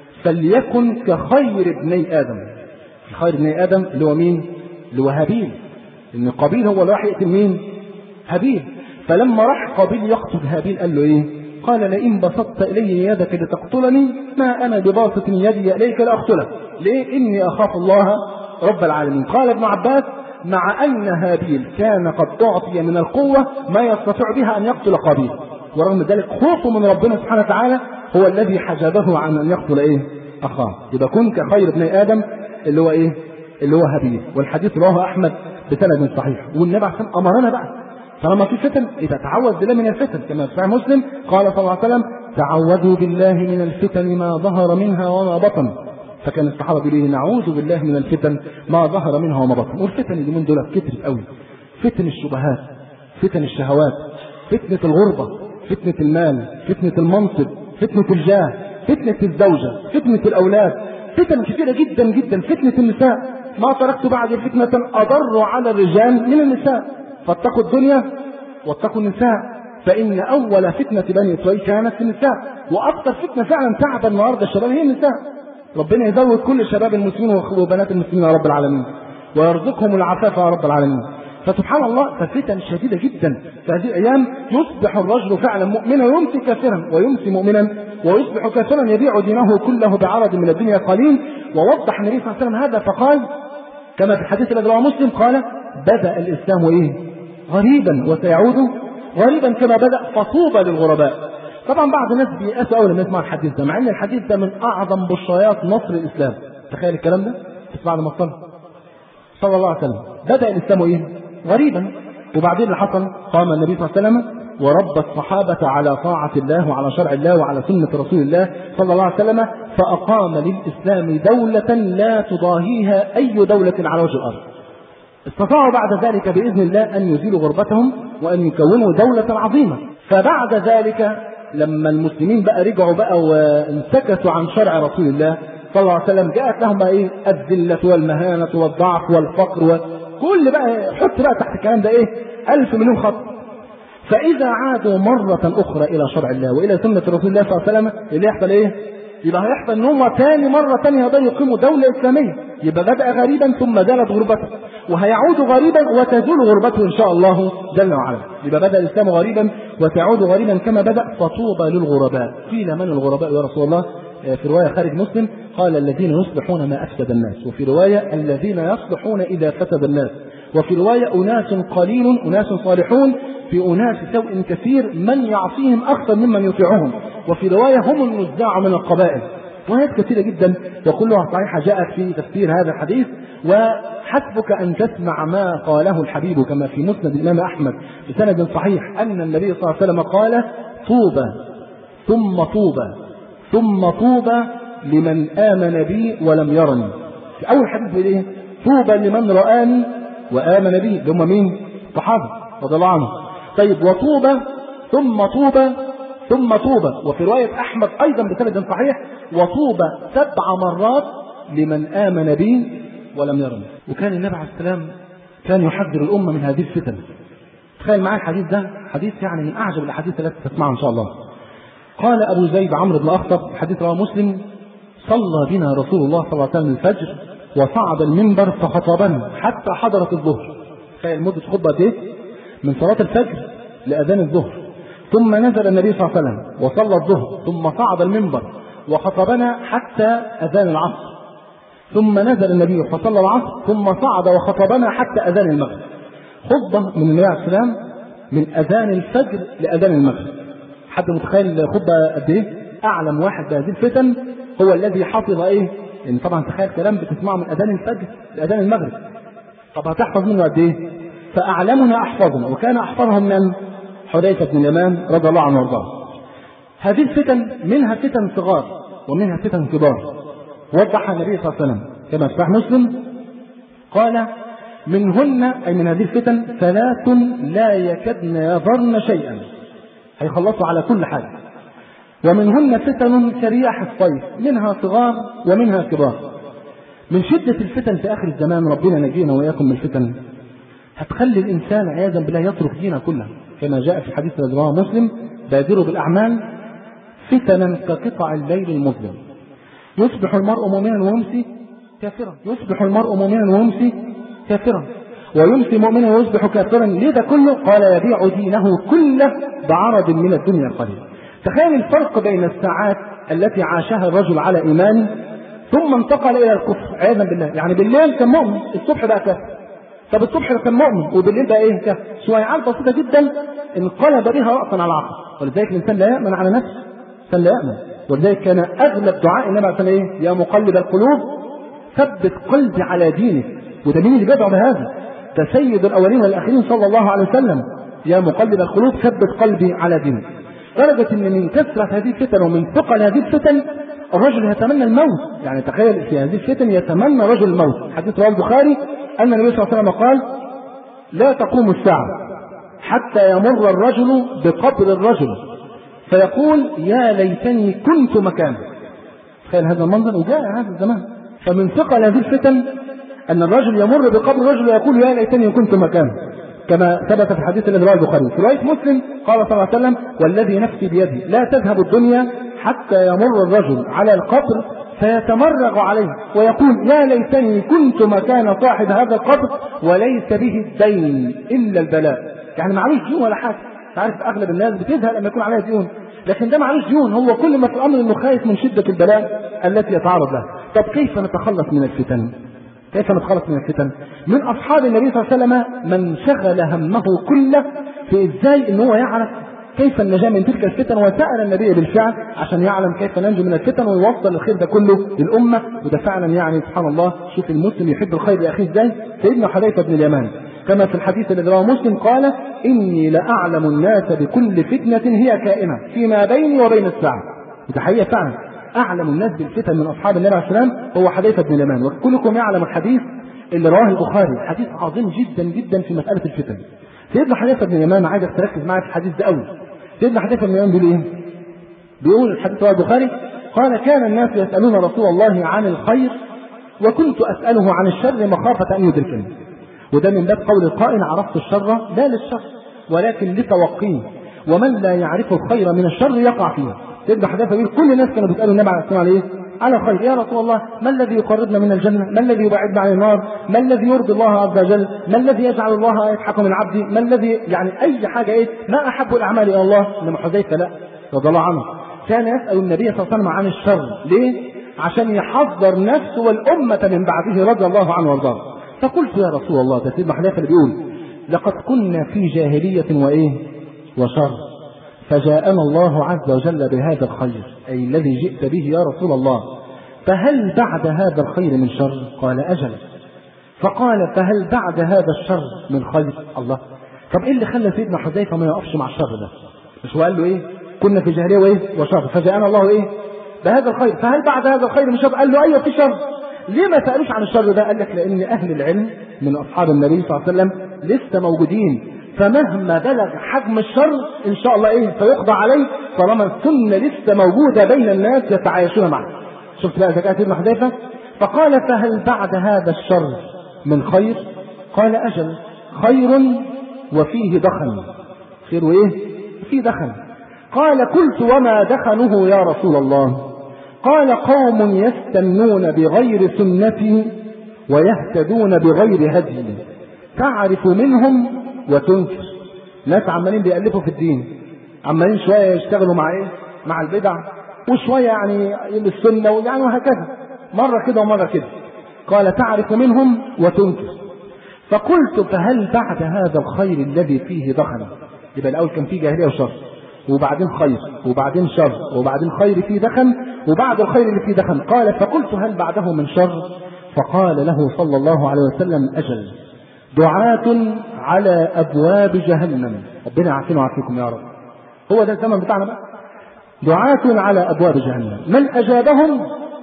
فليكن كخير ابني ادم خير ابني ادم اللي هو مين؟ اللي هو هابيل ان قابيل هو اللي راح يقتل مين؟ هابيل فلما راح قابيل يقتل هابيل قال له ايه؟ قال لئن بسطت الي يدك لتقتلني ما انا بباسط يدي اليك لاقتلك ليه اني اخاف الله رب العالمين قال ابن عباس مع ان هابيل كان قد اعطي من القوه ما يستطيع بها ان يقتل قابيل ورغم ذلك خوفه من ربنا سبحانه وتعالى هو الذي حجبه عن ان يقتل ايه اخاه يبقى كن كخير ابن ادم اللي هو ايه اللي هو هابيل والحديث رواه احمد بسند صحيح والنبي عليه الصلاه امرنا بقى طالما في فتن يبقى تعوذ بالله من الفتن كما في مسلم قال صلى الله عليه وسلم تعوذوا بالله من الفتن ما ظهر منها وما بطن فكان الصحابه بيقولوا نعوذ بالله من الفتن ما ظهر منها وما بطن والفتن اللي من دول كترت قوي فتن الشبهات فتن الشهوات فتنه الغربه فتنه المال فتنه المنصب فتنه الجاه فتنه الزوجه فتنه الاولاد فتن كثيره جدا جدا فتنه النساء ما تركت بعد فتنه اضر على الرجال من النساء فاتقوا الدنيا واتقوا النساء فإن أول فتنة بني إسرائيل كانت في النساء وأكثر فتنة فعلا تعب النهاردة الشباب هي النساء ربنا يزود كل شباب المسلمين وبنات المسلمين يا رب العالمين ويرزقهم العفاف يا رب العالمين فسبحان الله ففتن شديدة جدا في هذه الأيام يصبح الرجل فعلا مؤمنا ويمسي كافرا ويمسي مؤمنا ويصبح كافرا يبيع دينه كله بعرض من الدنيا قليل ووضح النبي صلى الله عليه وسلم هذا فقال كما في الحديث الذي رواه مسلم قال بدأ الإسلام إيه؟ غريبا وسيعود غريبا كما بدأ فطوبى للغرباء طبعا بعض الناس بيأسوا أول لما يسمع الحديث ده مع أن الحديث ده من أعظم بشريات نصر الإسلام تخيل الكلام ده بس بعد ما صلى صلى الله عليه وسلم بدأ الإسلام إيه غريبا وبعدين اللي حصل قام النبي صلى الله عليه وسلم ورب الصحابة على طاعة الله وعلى شرع الله وعلى سنة رسول الله صلى الله عليه وسلم فأقام للإسلام دولة لا تضاهيها أي دولة على وجه الأرض استطاعوا بعد ذلك بإذن الله أن يزيلوا غربتهم وأن يكونوا دولة عظيمة فبعد ذلك لما المسلمين بقى رجعوا بقى وانسكتوا عن شرع رسول الله صلى الله عليه وسلم جاءت لهم بقى ايه الذلة والمهانة والضعف والفقر وكل بقى حط بقى تحت الكلام ده ايه ألف مليون خط فإذا عادوا مرة أخرى إلى شرع الله وإلى سنة رسول الله صلى الله عليه وسلم اللي يحصل إيه؟ يبقى هيحصل إن هم تاني مرة تانية يقدروا يقيموا دولة إسلامية يبقى بدأ غريبا ثم زالت غربته وهيعود غريبا وتزول غربته إن شاء الله جل وعلا يبقى بدأ الإسلام غريبا وتعود غريبا كما بدأ فطوبى للغرباء قيل من الغرباء يا رسول الله في رواية خارج مسلم قال الذين يصلحون ما أفسد الناس وفي رواية الذين يصلحون إذا فسد الناس وفي رواية أناس قليل أناس صالحون في أناس سوء كثير من يعصيهم أكثر ممن يطيعهم وفي رواية هم النزاع من القبائل وآيات كثيرة جدا وكلها صحيحة جاءت في تفسير هذا الحديث وحسبك أن تسمع ما قاله الحبيب كما في مسند الإمام أحمد بسند صحيح أن النبي صلى الله عليه وسلم قال طوبى ثم طوبى ثم طوبى لمن آمن بي ولم يرني في أول حديث بيقول إيه؟ طوبى لمن رآني وآمن بي اللي هم مين؟ الصحابة رضي الله عنهم طيب وطوبى ثم طوبى ثم طوبى وفي رواية أحمد أيضا بسند صحيح وطوبى سبع مرات لمن آمن بي ولم يرني وكان النبي عليه السلام كان يحذر الأمة من هذه الفتن تخيل معايا الحديث ده حديث يعني من أعجب الأحاديث التي تسمعها إن شاء الله قال أبو زيد عمرو بن أخطب حديث رواه مسلم صلى بنا رسول الله صلى الله عليه وسلم الفجر وصعد المنبر فخطبنا حتى حضرت الظهر تخيل مدة خطبة ايه؟ من صلاة الفجر لأذان الظهر ثم نزل النبي صلى الله عليه وسلم وصلى الظهر ثم صعد المنبر وخطبنا حتى أذان العصر ثم نزل النبي فصلى العصر ثم صعد وخطبنا حتى أذان المغرب خطبة من النبي عليه السلام من أذان الفجر لأذان المغرب حد متخيل خطبة قد إيه؟ أعلم واحد بهذه الفتن هو الذي حفظ إيه؟ لان طبعا تخيل كلام بتسمعه من اذان الفجر لاذان المغرب طب هتحفظ منه قد ايه؟ فاعلمنا احفظنا وكان احفظهم من حذيفه بن اليمان رضي الله عنه وارضاه. هذه الفتن منها فتن صغار ومنها فتن كبار. وضحها النبي صلى الله عليه وسلم كما في صحيح مسلم قال منهن اي من هذه الفتن ثلاث لا يكدن يضرن شيئا هيخلصوا على كل حاجه ومنهن فتن كرياح الصيف منها صغار ومنها كبار من شدة الفتن في آخر الزمان ربنا نجينا وإياكم من الفتن هتخلي الإنسان عياذا بالله يترك دينه كله كما جاء في الحديث الذي رواه مسلم بادروا بالأعمال فتنا كقطع الليل المظلم يصبح المرء مؤمنا ويمسي كافرا يصبح المرء مؤمنا ويمسي كافرا ويمسي مؤمنا ويصبح كافرا ليه ده كله قال يبيع دينه كله بعرض من الدنيا القليل تخيل الفرق بين الساعات التي عاشها الرجل على ايمان ثم انتقل الى الكفر عياذا بالله يعني بالليل كان مؤمن الصبح بقى كافر طب الصبح كان مؤمن وبالليل بقى ايه كافر شويعات بسيطه جدا انقلب بها راسا على عقب ولذلك الانسان لا يامن على نفسه الانسان لا يامن ولذلك كان اغلب دعاء النبي عليه ايه يا مقلب القلوب ثبت قلبي على دينك وده مين اللي بيدعو بهذا ده سيد الاولين والاخرين صلى الله عليه وسلم يا مقلب القلوب ثبت قلبي على دينك درجة ان من كثرة هذه الفتن ومن ثقل هذه الفتن الرجل يتمنى الموت يعني تخيل في هذه الفتن يتمنى رجل الموت حديث رواه البخاري ان النبي صلى الله عليه وسلم قال لا تقوم الساعة حتى يمر الرجل بقبر الرجل فيقول يا ليتني كنت مكانه تخيل هذا المنظر وجاء هذا الزمان فمن ثقل هذه الفتن ان الرجل يمر بقبر الرجل ويقول يا ليتني كنت مكانه كما ثبت في الحديث الذي رواه البخاري في روايه مسلم قال صلى الله عليه وسلم والذي نفسي بيده لا تذهب الدنيا حتى يمر الرجل على القبر فيتمرغ عليه ويقول يا ليتني كنت مكان صاحب هذا القبر وليس به الدين الا البلاء يعني معلوش ديون ولا حاجه عارف اغلب الناس بتزهق لما يكون عليها ديون لكن ده معلوش ديون هو كل ما في الامر انه خايف من شده البلاء التي يتعرض لها طب كيف نتخلص من الفتن كيف نتخلص من الفتن؟ من اصحاب النبي صلى الله عليه وسلم من شغل همه كله في ازاي ان هو يعرف كيف النجاة من تلك الفتن وسأل النبي بالفعل عشان يعلم كيف ننجو من الفتن ويوصل الخير ده كله للأمة وده فعلا يعني سبحان الله شوف المسلم يحب الخير لأخيه ازاي سيدنا حذيفة بن اليمان كما في الحديث الذي رواه مسلم قال إني لأعلم الناس بكل فتنة هي كائنة فيما بيني وبين الساعة وده حقيقة فعلا أعلم الناس بالفتن من أصحاب النبي عليه السلام هو حذيفة بن اليمان وكلكم يعلم الحديث اللي رواه البخاري حديث عظيم جدا جدا في مسألة الفتن سيدنا حذيفة بن اليمان عايزك تركز معايا في الحديث ده قوي سيدنا حذيفة بن اليمان بيقول ايه؟ بيقول الحديث رواه البخاري قال كان الناس يسألون رسول الله عن الخير وكنت أسأله عن الشر مخافة أن يدركني وده من باب قول القائل عرفت الشر لا للشر ولكن لتوقيه ومن لا يعرف الخير من الشر يقع فيه سيدنا حذيفة بيقول كل الناس كانوا بيسألوا النبي عليه الصلاة والسلام عليه على خير يا رسول الله ما الذي يقربنا من الجنة ما الذي يبعدنا عن النار ما الذي يرضي الله عز وجل ما الذي يجعل الله يضحك من عبدي ما الذي يعني أي حاجة إيه ما أحب الأعمال إلى الله إنما حذيفة لا رضي الله عنه كان يسأل النبي صلى الله عليه وسلم عن الشر ليه عشان يحذر نفسه والأمة من بعده رضي الله عنه وارضاه فقلت يا رسول الله ده سيدنا حذيفة اللي بيقول لقد كنا في جاهلية وإيه وشر فجاءنا الله عز وجل بهذا الخير أي الذي جئت به يا رسول الله فهل بعد هذا الخير من شر قال أجل فقال فهل بعد هذا الشر من خير الله طب ايه اللي خلى سيدنا حذيفه ما يقفش مع الشر ده مش هو قال له ايه كنا في جاهليه وايه وشر فجاءنا الله ايه بهذا الخير فهل بعد هذا الخير من شر قال له ايوه في شر ليه ما سالوش عن الشر ده قال لك لان اهل العلم من اصحاب النبي صلى الله عليه وسلم لسه موجودين فمهما بلغ حجم الشر ان شاء الله ايه سيقضى عليه طالما السنه لسه موجوده بين الناس يتعايشون معه شفت بقى ذكاء ابن حذيفه فقال فهل بعد هذا الشر من خير قال اجل خير وفيه دخن خير وايه فيه دخن قال قلت وما دخنه يا رسول الله قال قوم يستنون بغير سنتي ويهتدون بغير هدي تعرف منهم وتنكر ناس عمالين بيألفوا في الدين عمالين شوية يشتغلوا مع ايه مع البدع وشوية يعني السنة يعني وهكذا مرة كده ومرة كده قال تعرف منهم وتنكر فقلت فهل بعد هذا الخير الذي فيه دخن يبقى الأول كان فيه جاهلية وشر وبعدين خير وبعدين شر وبعدين خير فيه دخن وبعد الخير اللي فيه دخن قال فقلت هل بعده من شر فقال له صلى الله عليه وسلم أجل دعاة على أبواب جهنم ربنا يعافينا ويعافيكم يا رب هو ده الزمن بتاعنا بقى دعاة على أبواب جهنم من أجابهم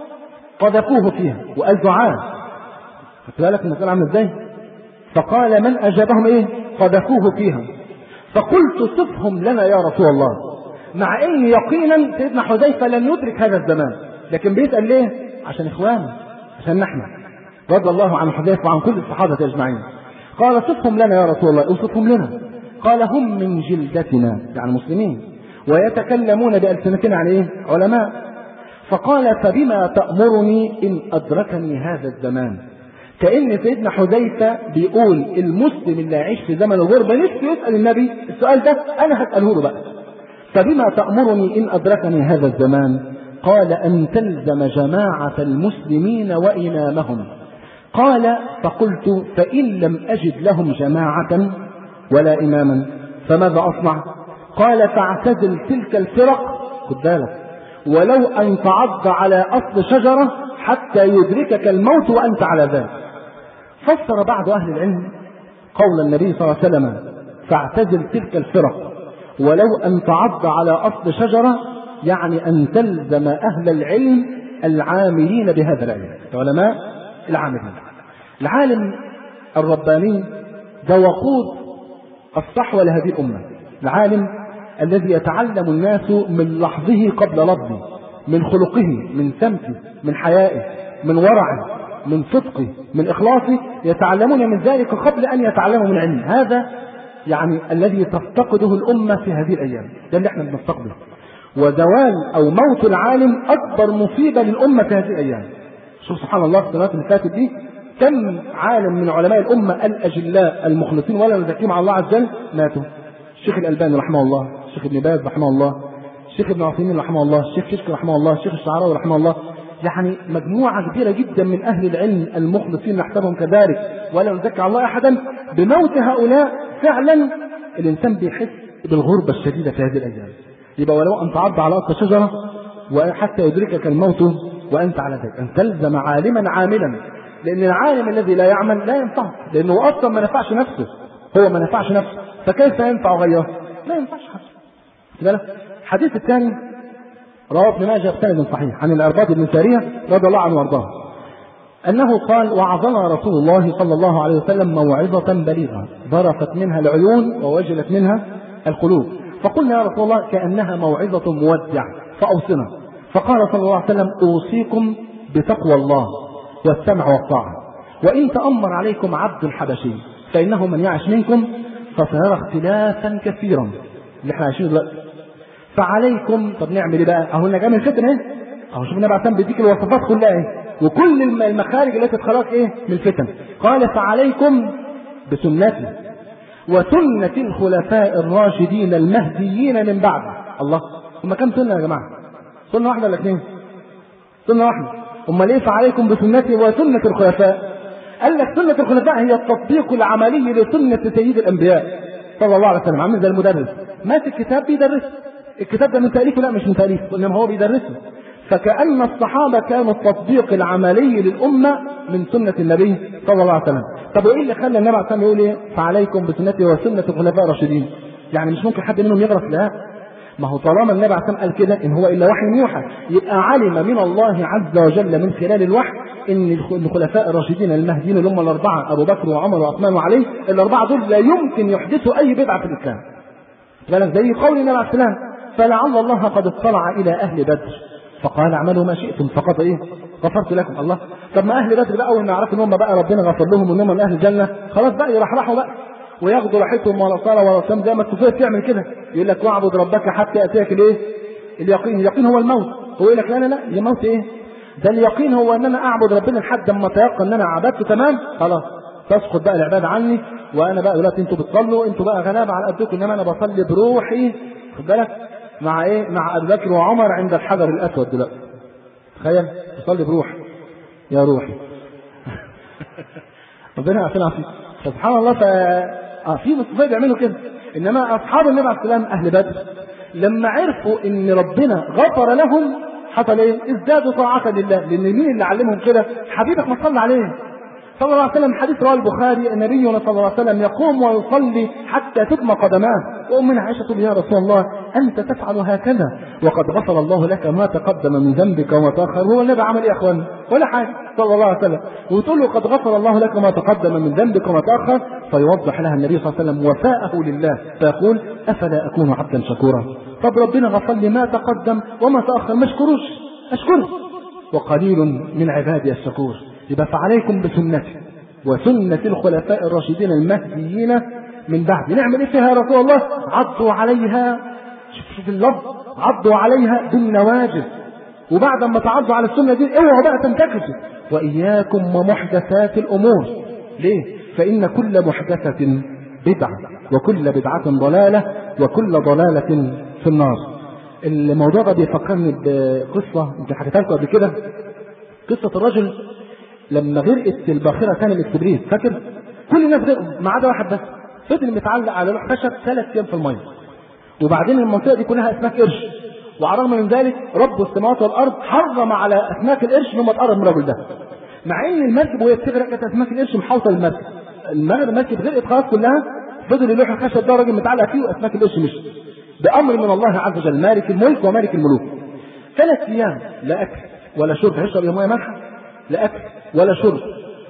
قذفوه فيها وقال دعاة خدت بالك المسألة عاملة ازاي؟ فقال من أجابهم إيه؟ قذفوه فيها فقلت صفهم لنا يا رسول الله مع ان يقينا سيدنا حذيفه لن يدرك هذا الزمان لكن بيسال ليه؟ عشان اخوانه عشان نحن رضي الله عن حذيفه وعن كل الصحابه اجمعين قال صفهم لنا يا رسول الله اوصفهم لنا قال هم من جلدتنا يعني مسلمين ويتكلمون بألسنتنا عن ايه؟ علماء فقال فبما تأمرني إن أدركني هذا الزمان كأن سيدنا حذيفة بيقول المسلم اللي يعيش في زمن الغربة نفسه يسأل النبي السؤال ده أنا هسأله له بقى فبما تأمرني إن أدركني هذا الزمان قال أن تلزم جماعة المسلمين وإمامهم قال فقلت فإن لم أجد لهم جماعة ولا إماما فماذا أصنع قال فاعتزل تلك الفرق خد بالك ولو أن تعض على أصل شجرة حتى يدركك الموت وأنت على ذلك فسر بعض أهل العلم قول النبي صلى الله عليه وسلم فاعتزل تلك الفرق ولو أن تعض على أصل شجرة يعني أن تلزم أهل العلم العاملين بهذا العلم العلماء العاملين العالم الرباني ده وقود الصحوة لهذه الأمة العالم الذي يتعلم الناس من لحظه قبل لفظه من خلقه من سمته من حيائه من ورعه من صدقه من إخلاصه يتعلمون من ذلك قبل أن يتعلموا من علمه هذا يعني الذي تفتقده الأمة في هذه الأيام ده اللي احنا بنفتقده وزوال أو موت العالم أكبر مصيبة للأمة في هذه الأيام شوف سبحان الله في السنوات اللي فاتت دي كم عالم من علماء الأمة الأجلاء المخلصين ولا نزكيهم على الله عز وجل ماتوا الشيخ الألباني رحمه الله الشيخ ابن باز رحمه الله الشيخ ابن عثيمين رحمه الله الشيخ كشك رحمه الله الشيخ الشعراوي رحمه الله يعني مجموعة كبيرة جدا من أهل العلم المخلصين نحسبهم كذلك ولا نزكي على الله أحدا بموت هؤلاء فعلا الإنسان بيحس بالغربة الشديدة في هذه الأيام يبقى ولو أن تعض على أصل شجرة وحتى يدركك الموت وأنت على ذلك أن تلزم عالما عاملا لأن العالم الذي لا يعمل لا ينفع لأنه أصلا ما نفعش نفسه هو ما نفعش نفسه فكيف ينفع غيره؟ لا ينفعش حد الحديث الثاني رواه ابن ماجه بسند صحيح عن الارباد بن ساريه رضي الله عنه وارضاه انه قال وعظنا رسول الله صلى الله عليه وسلم موعظه بليغه ظرفت منها العيون ووجلت منها القلوب فقلنا يا رسول الله كانها موعظه مودع فاوصنا فقال صلى الله عليه وسلم اوصيكم بتقوى الله والسمع والطاعه وان تامر عليكم عبد حبشي فانه من يعش منكم فسيرى اختلافا كثيرا اللي احنا عايشينه دلوقتي فعليكم طب نعمل ايه بقى؟ اهو جاي من الفتن اهي اهو شوف النبي عليه بيديك الوصفات كلها اهي وكل المخارج التي تتخرج ايه؟ من الفتن قال فعليكم بسنتي وسنة الخلفاء الراشدين المهديين من بعد الله هم كم سنة يا جماعة؟ سنة واحدة ولا اثنين؟ سنة واحدة امال ايه فعليكم بسنتي وسنة الخلفاء قال لك سنة الخلفاء هي التطبيق العملي لسنة سيد الأنبياء صلى الله عليه وسلم عامل زي المدرس ماسك كتاب بيدرسه الكتاب ده من تأليفه لا مش من تأليفه إنما هو بيدرسه فكأن الصحابة كانوا التطبيق العملي للأمة من سنة النبي صلى الله عليه وسلم طب وإيه اللي خلى النبي عليه الصلاة يقول إيه فعليكم بسنتي وسنة الخلفاء الراشدين يعني مش ممكن حد منهم يغرس لا ما هو طالما النبي عليه قال كده ان هو الا وحي يوحى يبقى علم من الله عز وجل من خلال الوحي ان الخلفاء الراشدين المهديين اللي هم الاربعه ابو بكر وعمر وعثمان وعلي الاربعه دول لا يمكن يحدثوا اي بدعه في الاسلام. بالك زي قول النبي عليه السلام فلعل الله قد اطلع الى اهل بدر فقال اعملوا ما شئتم فقط ايه؟ غفرت لكم الله طب ما اهل بدر بقى اول ما عرفوا ان هم بقى ربنا غفر لهم وان هم من اهل الجنه خلاص بقى يرحرحوا بقى وياخدوا راحتهم ولا صلاه ولا صيام زي ما الكفار تعمل كده يقول لك واعبد ربك حتى ياتيك الايه؟ اليقين اليقين هو الموت هو يقول لك لا لا لا الموت ايه؟ ده اليقين هو ان انا اعبد ربنا لحد اما اتيقن ان انا عبدته تمام خلاص تسقط بقى العباده عني وانا بقى دلوقتي انتوا بتصلوا انتوا بقى غلابه على قدكم انما انا بصلي بروحي خد بالك مع ايه؟ مع ابي بكر وعمر عند الحجر الاسود دلوقتي تخيل تصلي بروح يا روحي ربنا يعافينا فيك سبحان الله ف اه في مصطفى بيعملوا كده انما اصحاب النبي عليه السلام اهل بدر لما عرفوا ان ربنا غفر لهم حصل ايه؟ ازدادوا طاعة لله لان مين اللي علمهم كده؟ حبيبك ما صلى عليه صلى الله عليه وسلم حديث رواه البخاري نبينا صلى الله عليه وسلم يقوم ويصلي حتى تدمى قدماه وامنا عائشه تقول يا رسول الله انت تفعل هكذا وقد غفر الله لك ما تقدم من ذنبك وما تاخر هو النبي عمل ايه يا اخوان ولا حاجه صلى الله عليه وسلم وتقول له قد غفر الله لك ما تقدم من ذنبك وما تاخر فيوضح لها النبي صلى الله عليه وسلم وفاءه لله فيقول افلا اكون عبدا شكورا طب ربنا غفر لي ما تقدم وما تاخر ما اشكروش اشكره وقليل من عبادي الشكور يبقى فعليكم بسنتي وسنة الخلفاء الراشدين المهديين من بعد نعمل ايه فيها يا رسول الله عضوا عليها شوف شوف اللفظ عضوا عليها بالنواجذ وبعد ما تعضوا على السنة دي اوعوا بقى تنتكسوا وإياكم ومحدثات الأمور ليه؟ فإن كل محدثة بدعة وكل بدعة ضلالة وكل ضلالة في النار الموضوع ده بيفكرني بقصة يمكن حكيتها لكم قبل كده قصة الرجل لما غرقت الباخره كان الكبريت فاكر؟ كل الناس غرقوا ما عدا واحد بس فضل متعلق على لوح خشب ثلاث ايام في الميه وبعدين المنطقه دي كلها اسماك قرش وعلى الرغم من ذلك رب السماوات والارض حرم على اسماك القرش انهم تقرب من الرجل ده مع ان المركب وهي بتغرق كانت اسماك القرش محاوطه المركب المركب غرقت خلاص كلها فضل اللوح الخشب ده راجل متعلق فيه واسماك القرش مشي بامر من الله عز وجل مالك الملك ومالك الملوك ثلاث ايام لا اكل ولا شرب هيشرب يا ميه مالحه لا اكل ولا شرب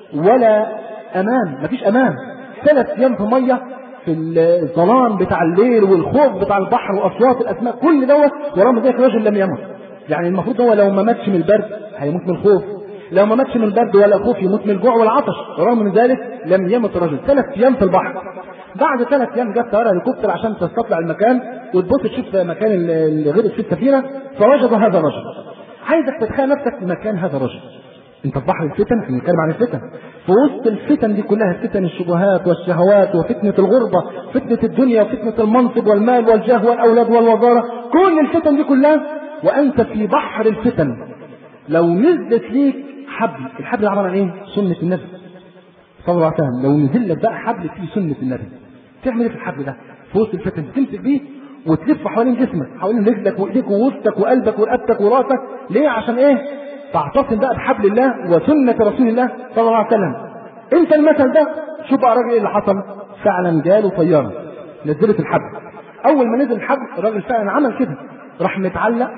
ولا امان مفيش امان ثلاث ايام في ميه في الظلام بتاع الليل والخوف بتاع البحر واصوات الاسماك كل دوت ورغم ذلك رجل لم يمت يعني المفروض هو لو ما ماتش من البرد هيموت من الخوف لو ما ماتش من البرد ولا خوف يموت من الجوع والعطش ورغم من ذلك لم يمت الرجل ثلاث ايام في البحر بعد ثلاث ايام جت طياره هليكوبتر عشان تستطلع المكان وتبص تشوف مكان اللي غرق فيه السفينه فوجدوا هذا الرجل عايزك تتخيل نفسك مكان هذا الرجل انت في بحر الفتن احنا بنتكلم عن الفتن في وسط الفتن دي كلها فتن الشبهات والشهوات وفتنة الغربة فتنة الدنيا وفتنة المنصب والمال والجاه والأولاد والوزارة كل الفتن دي كلها وأنت في بحر الفتن لو نزلت ليك حبل الحبل عبارة عن ايه؟ سنة النبي صلى الله عليه وسلم لو نزل لك بقى حبل فيه سنة النبي تعمل ايه في الحبل ده؟ في وسط الفتن تمسك بيه وتلف حوالين جسمك حوالين رجلك وايديك ووسطك وقلبك ورقبتك وراسك ليه عشان ايه تعتصم بقى بحبل الله وسنة رسول الله صلى الله عليه وسلم انت المثل ده شوف بقى الراجل ايه اللي حصل فعلا جاله طيارة نزلت الحبل اول ما نزل الحبل الراجل فعلا عمل كده راح متعلق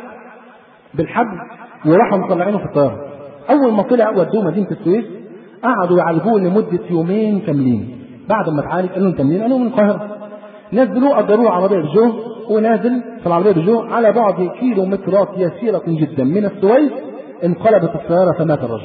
بالحبل وراحوا مطلعينه في الطيارة اول ما طلع ودوه مدينة السويس قعدوا يعالجوه لمدة يومين كاملين بعد ما اتعالج قالوا انت منين؟ قالوا من القاهرة نزلوه اجروه عربية بجو ونازل في العربية بجو على بعد كيلو مترات يسيرة جدا من السويس انقلبت السيارة فمات الرجل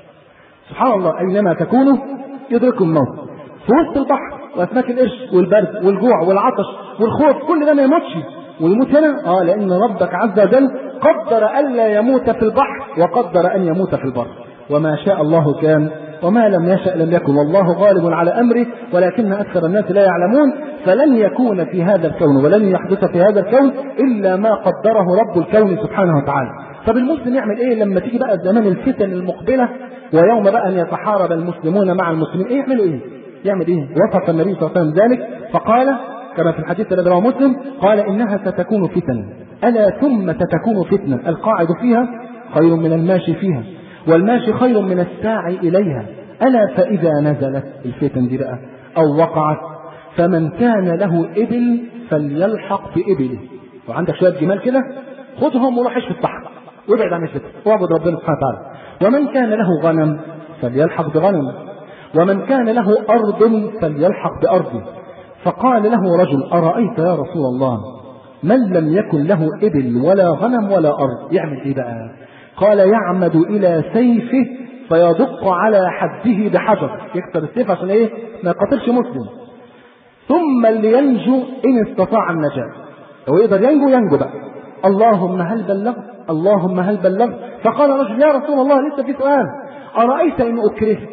سبحان الله أينما تكونوا يدرككم الموت في وسط البحر وأسماك القرش والبرد والجوع والعطش والخوف كل ده ما يموتش ويموت هنا اه لأن ربك عز وجل قدر ألا يموت في البحر وقدر أن يموت في البر وما شاء الله كان وما لم يشأ لم يكن والله غالب على أمره ولكن أكثر الناس لا يعلمون فلن يكون في هذا الكون ولن يحدث في هذا الكون إلا ما قدره رب الكون سبحانه وتعالى طب المسلم يعمل ايه لما تيجي بقى زمان الفتن المقبله ويوم بقى ان يتحارب المسلمون مع المسلمين ايه يعملوا ايه؟ يعمل ايه؟ وصف النبي صلى الله عليه وسلم ذلك فقال كما في الحديث الذي رواه مسلم قال انها ستكون فتن الا ثم ستكون فتنه القاعد فيها خير من الماشي فيها والماشي خير من الساعي اليها الا فاذا نزلت الفتن دي بقى او وقعت فمن كان له ابل فليلحق بابله وعندك شويه جمال كده خذهم وروح اشفي الصحراء وابعد عن الفتن واعبد ربنا سبحانه وتعالى ومن كان له غنم فليلحق بغنم ومن كان له أرض فليلحق بأرضه فقال له رجل أرأيت يا رسول الله من لم يكن له إبل ولا غنم ولا أرض يعمل إيه بقى قال يعمد إلى سيفه فيدق على حده بحجر يكسر السيف عشان إيه ما يقتلش مسلم ثم لينجو إن استطاع النجاة لو يقدر ينجو ينجو بقى اللهم هل بلغت اللهم هل بلغت فقال رجل يا رسول الله لسه في سؤال أرأيت إن أكرهت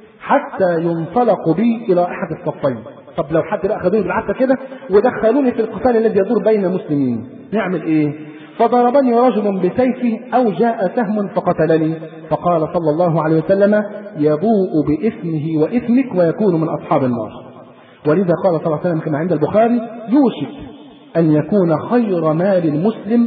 حتى ينطلق بي إلى أحد الصفين طب لو حد بقى خدوني بالعافية كده ودخلوني في القتال الذي يدور بين المسلمين نعمل إيه؟ فضربني رجل بسيفه أو جاء سهم فقتلني فقال صلى الله عليه وسلم يبوء بإثمه وإثمك ويكون من أصحاب النار ولذا قال صلى الله عليه وسلم كما عند البخاري يوشك أن يكون خير مال المسلم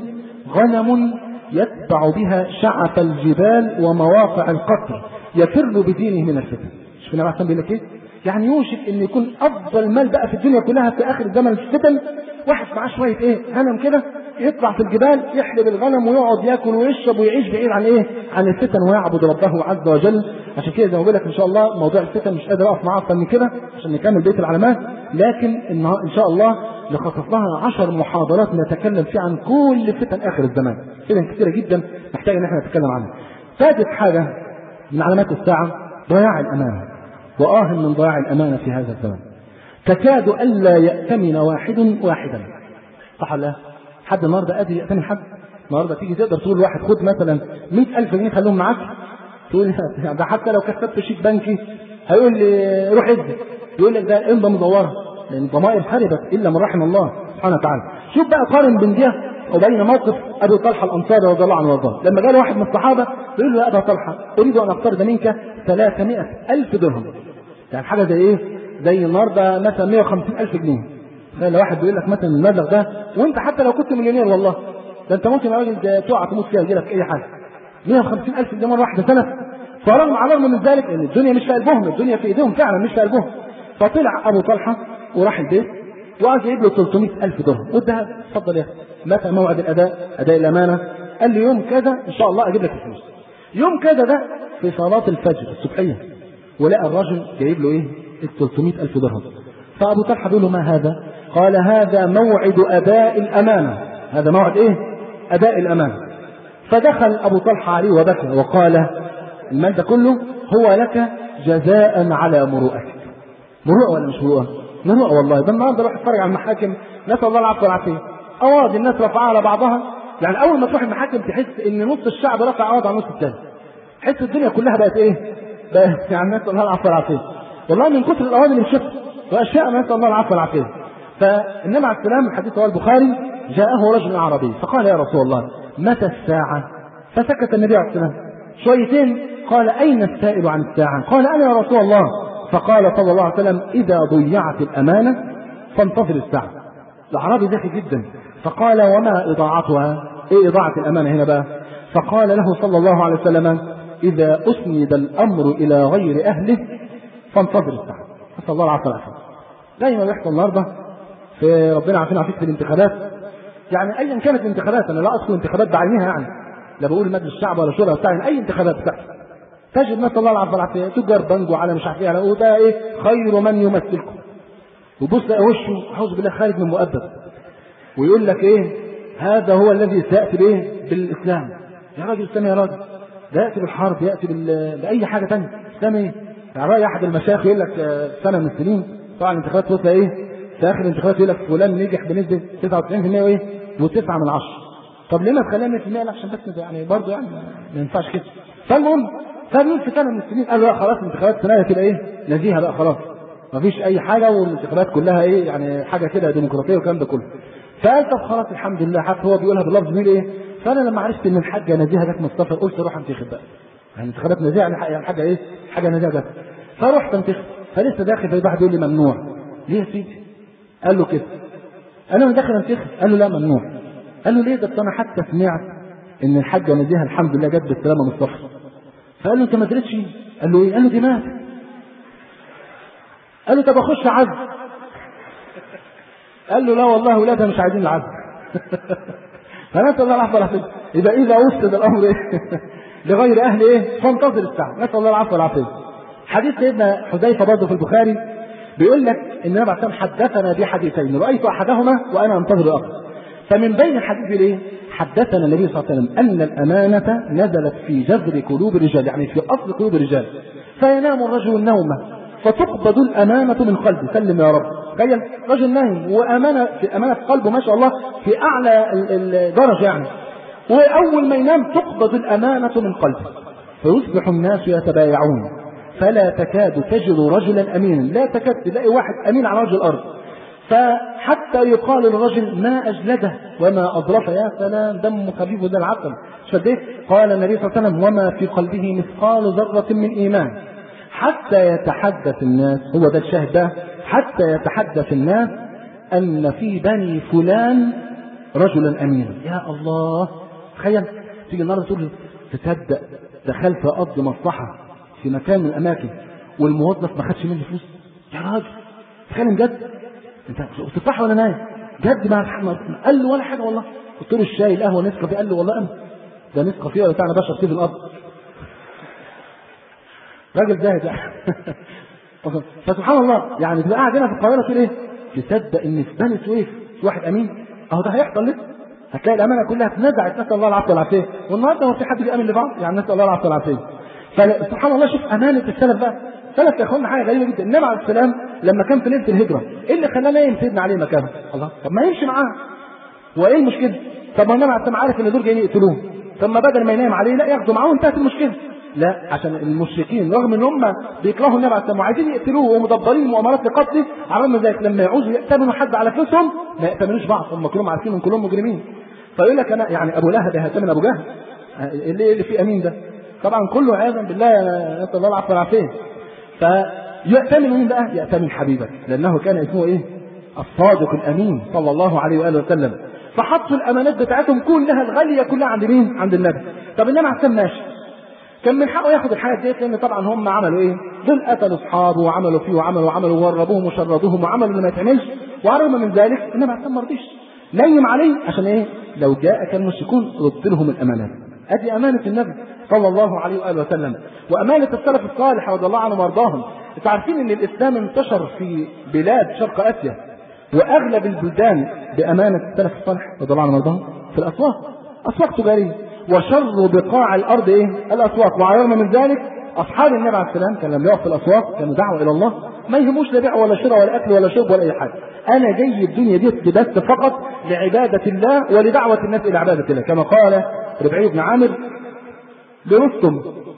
غنم يتبع بها شعف الجبال ومواقع القطر يفر بدينه من الفتن شوف النبي عليه بيقول لك ايه؟ يعني يوشك ان يكون افضل مال بقى في الدنيا كلها في اخر الزمن الفتن واحد معاه شويه ايه؟ غنم كده يطلع في الجبال يحلب الغنم ويقعد ياكل ويشرب ويعيش بعيد عن ايه؟ عن الفتن ويعبد ربه عز وجل عشان كده زي ما بقول لك ان شاء الله موضوع الفتن مش قادر اقف معاه اكتر من كده عشان نكمل بيت العلامات لكن ان شاء الله نخصص لها عشر محاضرات نتكلم فيها عن كل فتن اخر الزمان فتن كثيره جدا محتاج ان احنا نتكلم عنها ثالث حاجه من علامات الساعه ضياع الامانه واه من ضياع الامانه في هذا الزمان تكاد الا ياتمن واحد واحدا صح ولا لا؟ حد النهارده قادر يأتمن حد النهارده تيجي تقدر تقول لواحد خد مثلا 100000 جنيه خليهم معاك تقول ده حتى لو كتبت شيك بنكي هيقول لي روح ادي يقول لك ده امضى مدوره لان الضمائر خربت الا من رحم الله سبحانه وتعالى شوف بقى قارن بين ده وبين موقف ابي طلحه الانصاري رضي الله عنه وارضاه لما جاء واحد من الصحابه يقول له يا ابا طلحه اريد ان اقترض منك 300 الف درهم يعني حاجه زي ايه؟ زي النهارده مثلا 150 الف جنيه تخيل واحد بيقول لك مثلا المبلغ ده وانت حتى لو كنت مليونير والله ده انت ممكن يا راجل تقع تموت فيها يجي لك اي حاجه 150 الف جنيه مره واحده سنه فرغم على الرغم من ذلك ان الدنيا مش في قلبهم الدنيا في ايديهم فعلا مش في قلبهم فطلع ابو طلحه وراح البيت وقعد يجيب له 300 الف درهم والذهب اتفضل يا اخي متى موعد الاداء اداء الامانه قال لي يوم كذا ان شاء الله اجيب لك الفلوس يوم كذا ده في صلاه الفجر الصبحيه ولقى الرجل جايب له ايه ال 300 الف درهم فابو طلحه بيقول له ما هذا قال هذا موعد اداء الامانه هذا موعد ايه اداء الامانه فدخل ابو طلحه عليه وبكى وقال المال ده كله هو لك جزاء على مروءتك مروءه ولا مش مروءه؟ مروءه والله ده النهارده روح اتفرج على المحاكم نسال الله العفو والعافيه قواضي الناس رفعها على بعضها يعني اول ما تروح المحاكم تحس ان نص الشعب رفع قواضي على النص الثاني تحس الدنيا كلها بقت ايه؟ بقت يعني نسال الله العفو والعافيه والله من كثر القواضي اللي بنشوفها واشياء نسال الله العفو والعافيه فالنبي عليه السلام الحديث رواه البخاري جاءه رجل اعرابي فقال يا رسول الله متى الساعه؟ فسكت النبي عليه السلام شويتين قال اين السائل عن الساعه؟ قال انا يا رسول الله فقال صلى الله عليه وسلم إذا ضيعت الأمانة فانتظر الساعة الأعرابي ذكي جدا فقال وما إضاعتها إيه إضاعة الأمانة هنا بقى فقال له صلى الله عليه وسلم إذا أسند الأمر إلى غير أهله فانتظر الساعة نسأل الله العافية والعافية دايما بيحصل النهارده في ربنا عارفين عارفين في الانتخابات يعني ايا كانت الانتخابات انا لا اذكر انتخابات بعينها يعني لا بقول مجلس الشعب ولا شورى بتاع اي انتخابات بتحصل تجد نسال الله العافيه والعافيه تجار بنجو على مش عارف ايه وده ايه خير من يمثلكم وبص وشه اعوذ بالله خارج من مؤبد ويقول لك ايه هذا هو الذي سياتي بايه بالاسلام يا راجل اسلام يا راجل ده ياتي بالحرب ياتي بال... باي حاجه ثانيه اسلام ايه يعني راي احد المشايخ يقول لك سنه من السنين طبعا الانتخابات توصل ايه في اخر الانتخابات يقول لك فلان نجح بنسبه 99% وايه و9 من 10 طب ليه ما تخليها 100% عشان بس يعني برضه يعني ما ينفعش كده فالمهم فمين في سنه من السنين قالوا لا خلاص الانتخابات السنه كده ايه نزيهه بقى خلاص ما فيش اي حاجه والانتخابات كلها ايه يعني حاجه كده ديمقراطيه والكلام ده كله فقال طب خلاص الحمد لله حتى هو بيقولها باللفظ بيقول ايه فانا لما عرفت ان الحاجه نزيهه جت مصطفى قلت اروح انتخب بقى يعني انتخابات نزيهه يعني حاجه ايه حاجه نزيهه جت فرحت انتخب فلسه داخل في واحد يقول لي ممنوع ليه يا سيدي قال له كده انا داخل انتخب قال له لا ممنوع قال له ليه ده انا حتى سمعت ان الحاجه نزيهه الحمد لله جت بالسلامه مصطفى فقال له انت ما دريتش قال له ايه قال له دي مات قال له طب اخش عزل قال له لا والله ولادها مش عايزين العزل فنسال الله العفو والعافيه يبقى اذا وسد الامر ايه لغير اهل ايه فانتظر الساعه نسال الله العفو والعافيه حديث سيدنا حذيفه برضه في البخاري بيقول لك ان النبي عليه حدثنا بحديثين رايت احدهما وانا انتظر الاخر فمن بين الحديث ايه حدثنا النبي صلى الله عليه وسلم ان الامانه نزلت في جذر قلوب الرجال يعني في اصل قلوب الرجال فينام الرجل النوم فتقبض الامانه من قلبه سلم يا رب تخيل رجل نايم وامانه في امانه في قلبه ما شاء الله في اعلى الدرجه يعني واول ما ينام تقبض الامانه من قلبه فيصبح الناس يتبايعون فلا تكاد تجد رجلا امينا لا تكاد تلاقي واحد امين على وجه الارض فحتى يقال للرجل ما اجلده وما اظرفه يا سلام دم خفيف وده العقل شديت قال النبي صلى الله عليه وسلم وما في قلبه مثقال ذره من ايمان حتى يتحدث الناس هو ده الشاهد ده حتى يتحدث الناس أن في بني فلان رجلا أمينا يا الله تخيل تيجي النهارده تقول تصدق دخلت أقضي مصلحة في مكان من الأماكن والموظف ما خدش مني فلوس يا راجل تتكلم جد انت بتفرح ولا نايم جد ما قال له ولا حاجه والله قلت له الشاي القهوه نسكافيه قال له والله انا ده نسكافيه ولا بتاع انا بشرب فيه في الارض راجل زاهد يعني فسبحان الله يعني تبقى قاعد هنا في القاهره تقول ايه تصدق ان في بني سويف في واحد امين اهو ده هيحصل لك هتلاقي الامانه كلها اتنزعت نسال الله العافيه والعافيه والنهارده هو في حد بيامن لبعض يعني نسال الله العافيه والعافيه فسبحان الله شوف امانه السلف بقى سلف يا اخوانا حاجه غريبه جدا النبي عليه السلام لما كان في ليله الهجره ايه اللي خلاه نايم سيدنا علي مكانه الله طب ما يمشي معاه وايه المشكله طب ما النبي عليه السلام عارف ان دول جايين يقتلوه طب ما بدل ما ينام عليه لا ياخدوا معاه وانتهت المشكله لا عشان المشركين رغم ان هم بيكرهوا النبي عليه السلام وعايزين يقتلوه ومدبرين مؤامرات لقتله على رغم ذلك لما يعوزوا يأتمنوا حد على فلوسهم ما يأتمنوش بعض هم كلهم عارفين ان كلهم مجرمين فيقول لك انا يعني ابو لهب هيأتمن ابو جهل اللي اللي فيه امين ده طبعا كله عياذا بالله نسال الله العفو والعافيه فيأتمن مين بقى؟ يأتمن حبيبك لأنه كان اسمه إيه؟ الصادق الأمين صلى الله عليه وآله وسلم فحطوا الأمانات بتاعتهم كلها الغالية كلها عند مين؟ عند النبي طب النبي عليه السلام ماشي كان من حقه ياخد الحاجات ديت لان طبعا هم عملوا ايه؟ دول قتلوا اصحابه وعملوا فيه وعملوا وعملوا ووربوهم وشردوهم وعملوا اللي ما يتعملش وعلى من ذلك النبي عليه السلام ما رضيش نيم عليه عشان ايه؟ لو جاءك المشركون رد لهم الامانات ادي امانه النبي صلى الله عليه واله وسلم وامانه السلف الصالح رضي الله عنهم وارضاهم انتوا عارفين ان الاسلام انتشر في بلاد شرق اسيا واغلب البلدان بامانه السلف الصالح رضي الله عنهم وارضاهم في الاسواق اسواق تجاريه وشر بقاع الارض ايه؟ الاسواق وعلى الرغم من ذلك اصحاب النبي عليه السلام كان لما يقف في الاسواق كانوا دعوه الى الله ما يهموش لا بيع ولا شراء ولا اكل ولا شرب ولا اي حاجه انا جاي الدنيا دي بس فقط لعباده الله ولدعوه الناس الى عباده الله كما قال ربعي بن عامر لرستم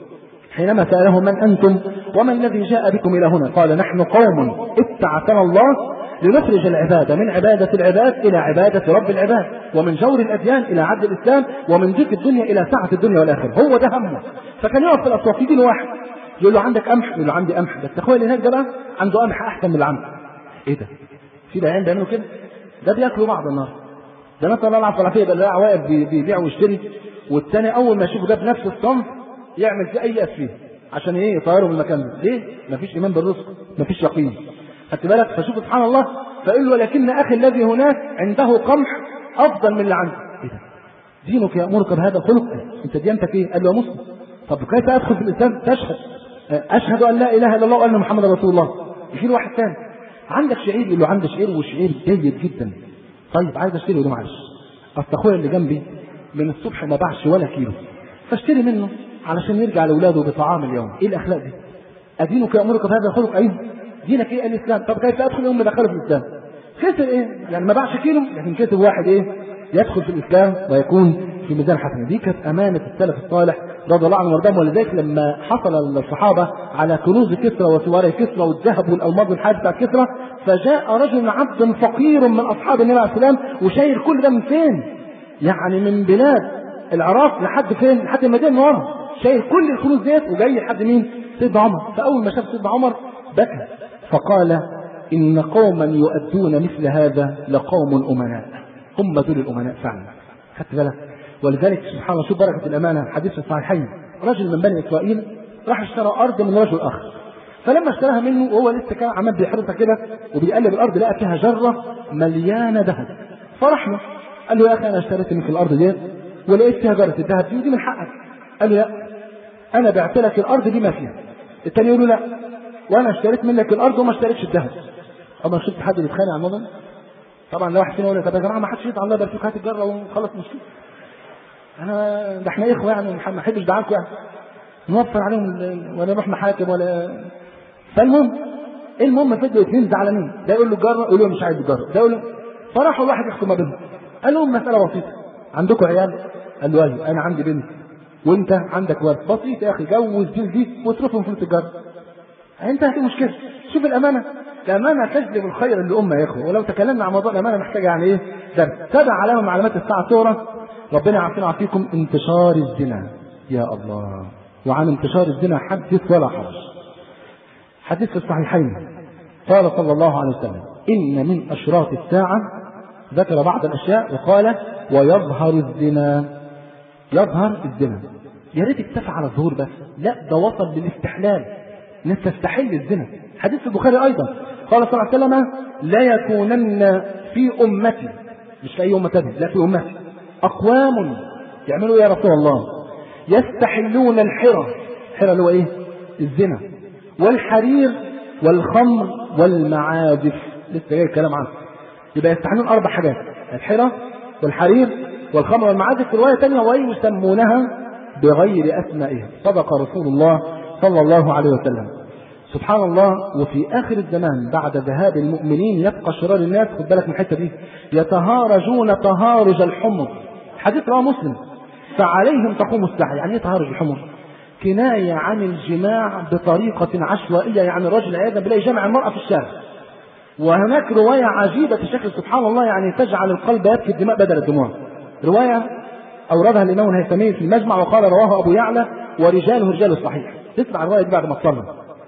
حينما سأله من أنتم وما الذي جاء بكم إلى هنا قال نحن قوم ابتعثنا الله لنخرج العبادة من عبادة العباد إلى عبادة رب العباد ومن جور الأديان إلى عدل الإسلام ومن ضيق الدنيا إلى سعة الدنيا والآخرة هو ده همه فكان يقف في الأسواق يجي واحد يقول له عندك قمح يقول له عندي قمح بس أخويا اللي هناك ده بقى عنده قمح أحسن من اللي عندك إيه ده؟ في العيال بيعملوا كده؟ ده بياكلوا بعض النهارده ده نسأل الله العافية والعافية يبقى واقف بيبيع ويشتري والتاني أول ما يشوفه ده بنفس الصنف يعمل فيه أي فيه عشان ايه يطيروا من المكان ده ليه مفيش ايمان بالرزق مفيش يقين خدت بالك فشوف سبحان الله فقال له ولكن اخي الذي هناك عنده قمح افضل من اللي عندي ايه ده دينك يامرك بهذا الخلق انت ديانتك ايه قال له يا مسلم طب كيف ادخل في الاسلام تشهد اشهد ان لا اله الا الله وان محمد رسول الله يجي له واحد ثاني عندك شعير يقول له عندي شعير وشعير جيد جدا طيب عايز اشتري يقول له معلش اصل اخويا اللي جنبي من الصبح ما باعش ولا كيلو فاشتري منه علشان يرجع لاولاده بطعام اليوم ايه الاخلاق دي ادينك يامرك بهذا الخلق ايوه دينك ايه الاسلام طب كيف ادخل يوم دخله في الاسلام خسر ايه يعني ما باعش كيلو لكن كسب واحد ايه يدخل في الاسلام ويكون في ميزان حسنه دي كانت امانه السلف الصالح رضي الله عنهم وارضاهم ولذلك لما حصل الصحابه على كنوز كسرى وسواري كسرى والذهب والالماظ والحاجات بتاع كسرى فجاء رجل عبد فقير من اصحاب النبي عليه السلام وشايل كل ده من فين؟ يعني من بلاد العراق لحد فين؟ لحد المدينه المنوره شايل كل الكنوز ديت وجاي لحد مين؟ سيدنا عمر فاول ما شاف سيدنا عمر بكى فقال ان قوما يؤدون مثل هذا لقوم امناء هم دول الامناء فعلا خدت بالك ولذلك سبحان الله شوف بركه الامانه حديث في الصحيحين رجل من بني اسرائيل راح اشترى ارض من رجل اخر فلما اشتراها منه وهو لسه كان عمال بيحرسها كده وبيقلب الارض لقى فيها جره مليانه ذهب فرح له قال له يا اخي انا اشتريت منك الارض ديت ولقيت فيها جره الذهب دي ودي من حقك قال له لا انا بعت لك الارض دي ما فيها التاني يقول له لا وانا اشتريت منك الارض وما اشتريتش الذهب اما شفت حد بيتخانق على الموضوع ده؟ طبعا لو واحد فينا يقول طب يا جماعه ما حدش يدعي الله يبارك فيك هات الجره ونخلص المشكله انا ده احنا اخوه يعني ما احبش دعاكم يعني نوفر عليهم ولا نروح محاكم ولا فالمهم المهم فضلوا اثنين زعلانين ده يقول له الجره يقول له مش عايز الجره ده يقول له فراحوا واحد يحكم ما بينهم قال لهم مساله بسيطه عندكم عيال؟ قال له ايوه انا عندي بنت وانت عندك ولد بسيط يا اخي جوز دي دي واصرفهم فلوس الجره انتهت المشكله شوف الامانه الامانه تجلب الخير للامه يا اخوه ولو تكلمنا عن موضوع الامانه محتاجه يعني ايه درس سبع علامه من علامات الساعه الصغرى ربنا يعافينا ويعافيكم انتشار الزنا يا الله وعن انتشار الزنا حدث ولا حرج حديث في الصحيحين قال صلى الله عليه وسلم إن من أشراط الساعة ذكر بعض الأشياء وقال ويظهر الزنا يظهر الزنا يا ريت اكتفى على الظهور بس لا ده وصل للاستحلال الناس تستحل الزنا حديث البخاري أيضا قال صلى الله عليه وسلم لا يكونن في أمتي مش في أي أمة تانية لا في أمتي أقوام يعملوا يا رسول الله يستحلون الحرى الحرى اللي هو إيه الزنا والحرير والخمر والمعازف لسه جاي الكلام عنه يبقى يستحلون أربع حاجات الحرى والحرير والخمر والمعازف في رواية ثانية ويسمونها بغير أسمائها صدق رسول الله صلى الله عليه وسلم سبحان الله وفي آخر الزمان بعد ذهاب المؤمنين يبقى شرار الناس خد بالك من الحتة دي يتهارجون تهارج الحمر حديث رواه مسلم فعليهم تقوم الساعة يعني ايه تهارج الحمر كناية عن الجماع بطريقة عشوائية يعني الرجل عياذا بالله يجمع المرأة في الشارع وهناك رواية عجيبة شكل سبحان الله يعني تجعل القلب يبكي الدماء بدل الدموع رواية أوردها الإمام الهيثمي في المجمع وقال رواه أبو يعلى ورجاله رجال الصحيح تسمع الرواية دي بعد ما تصلى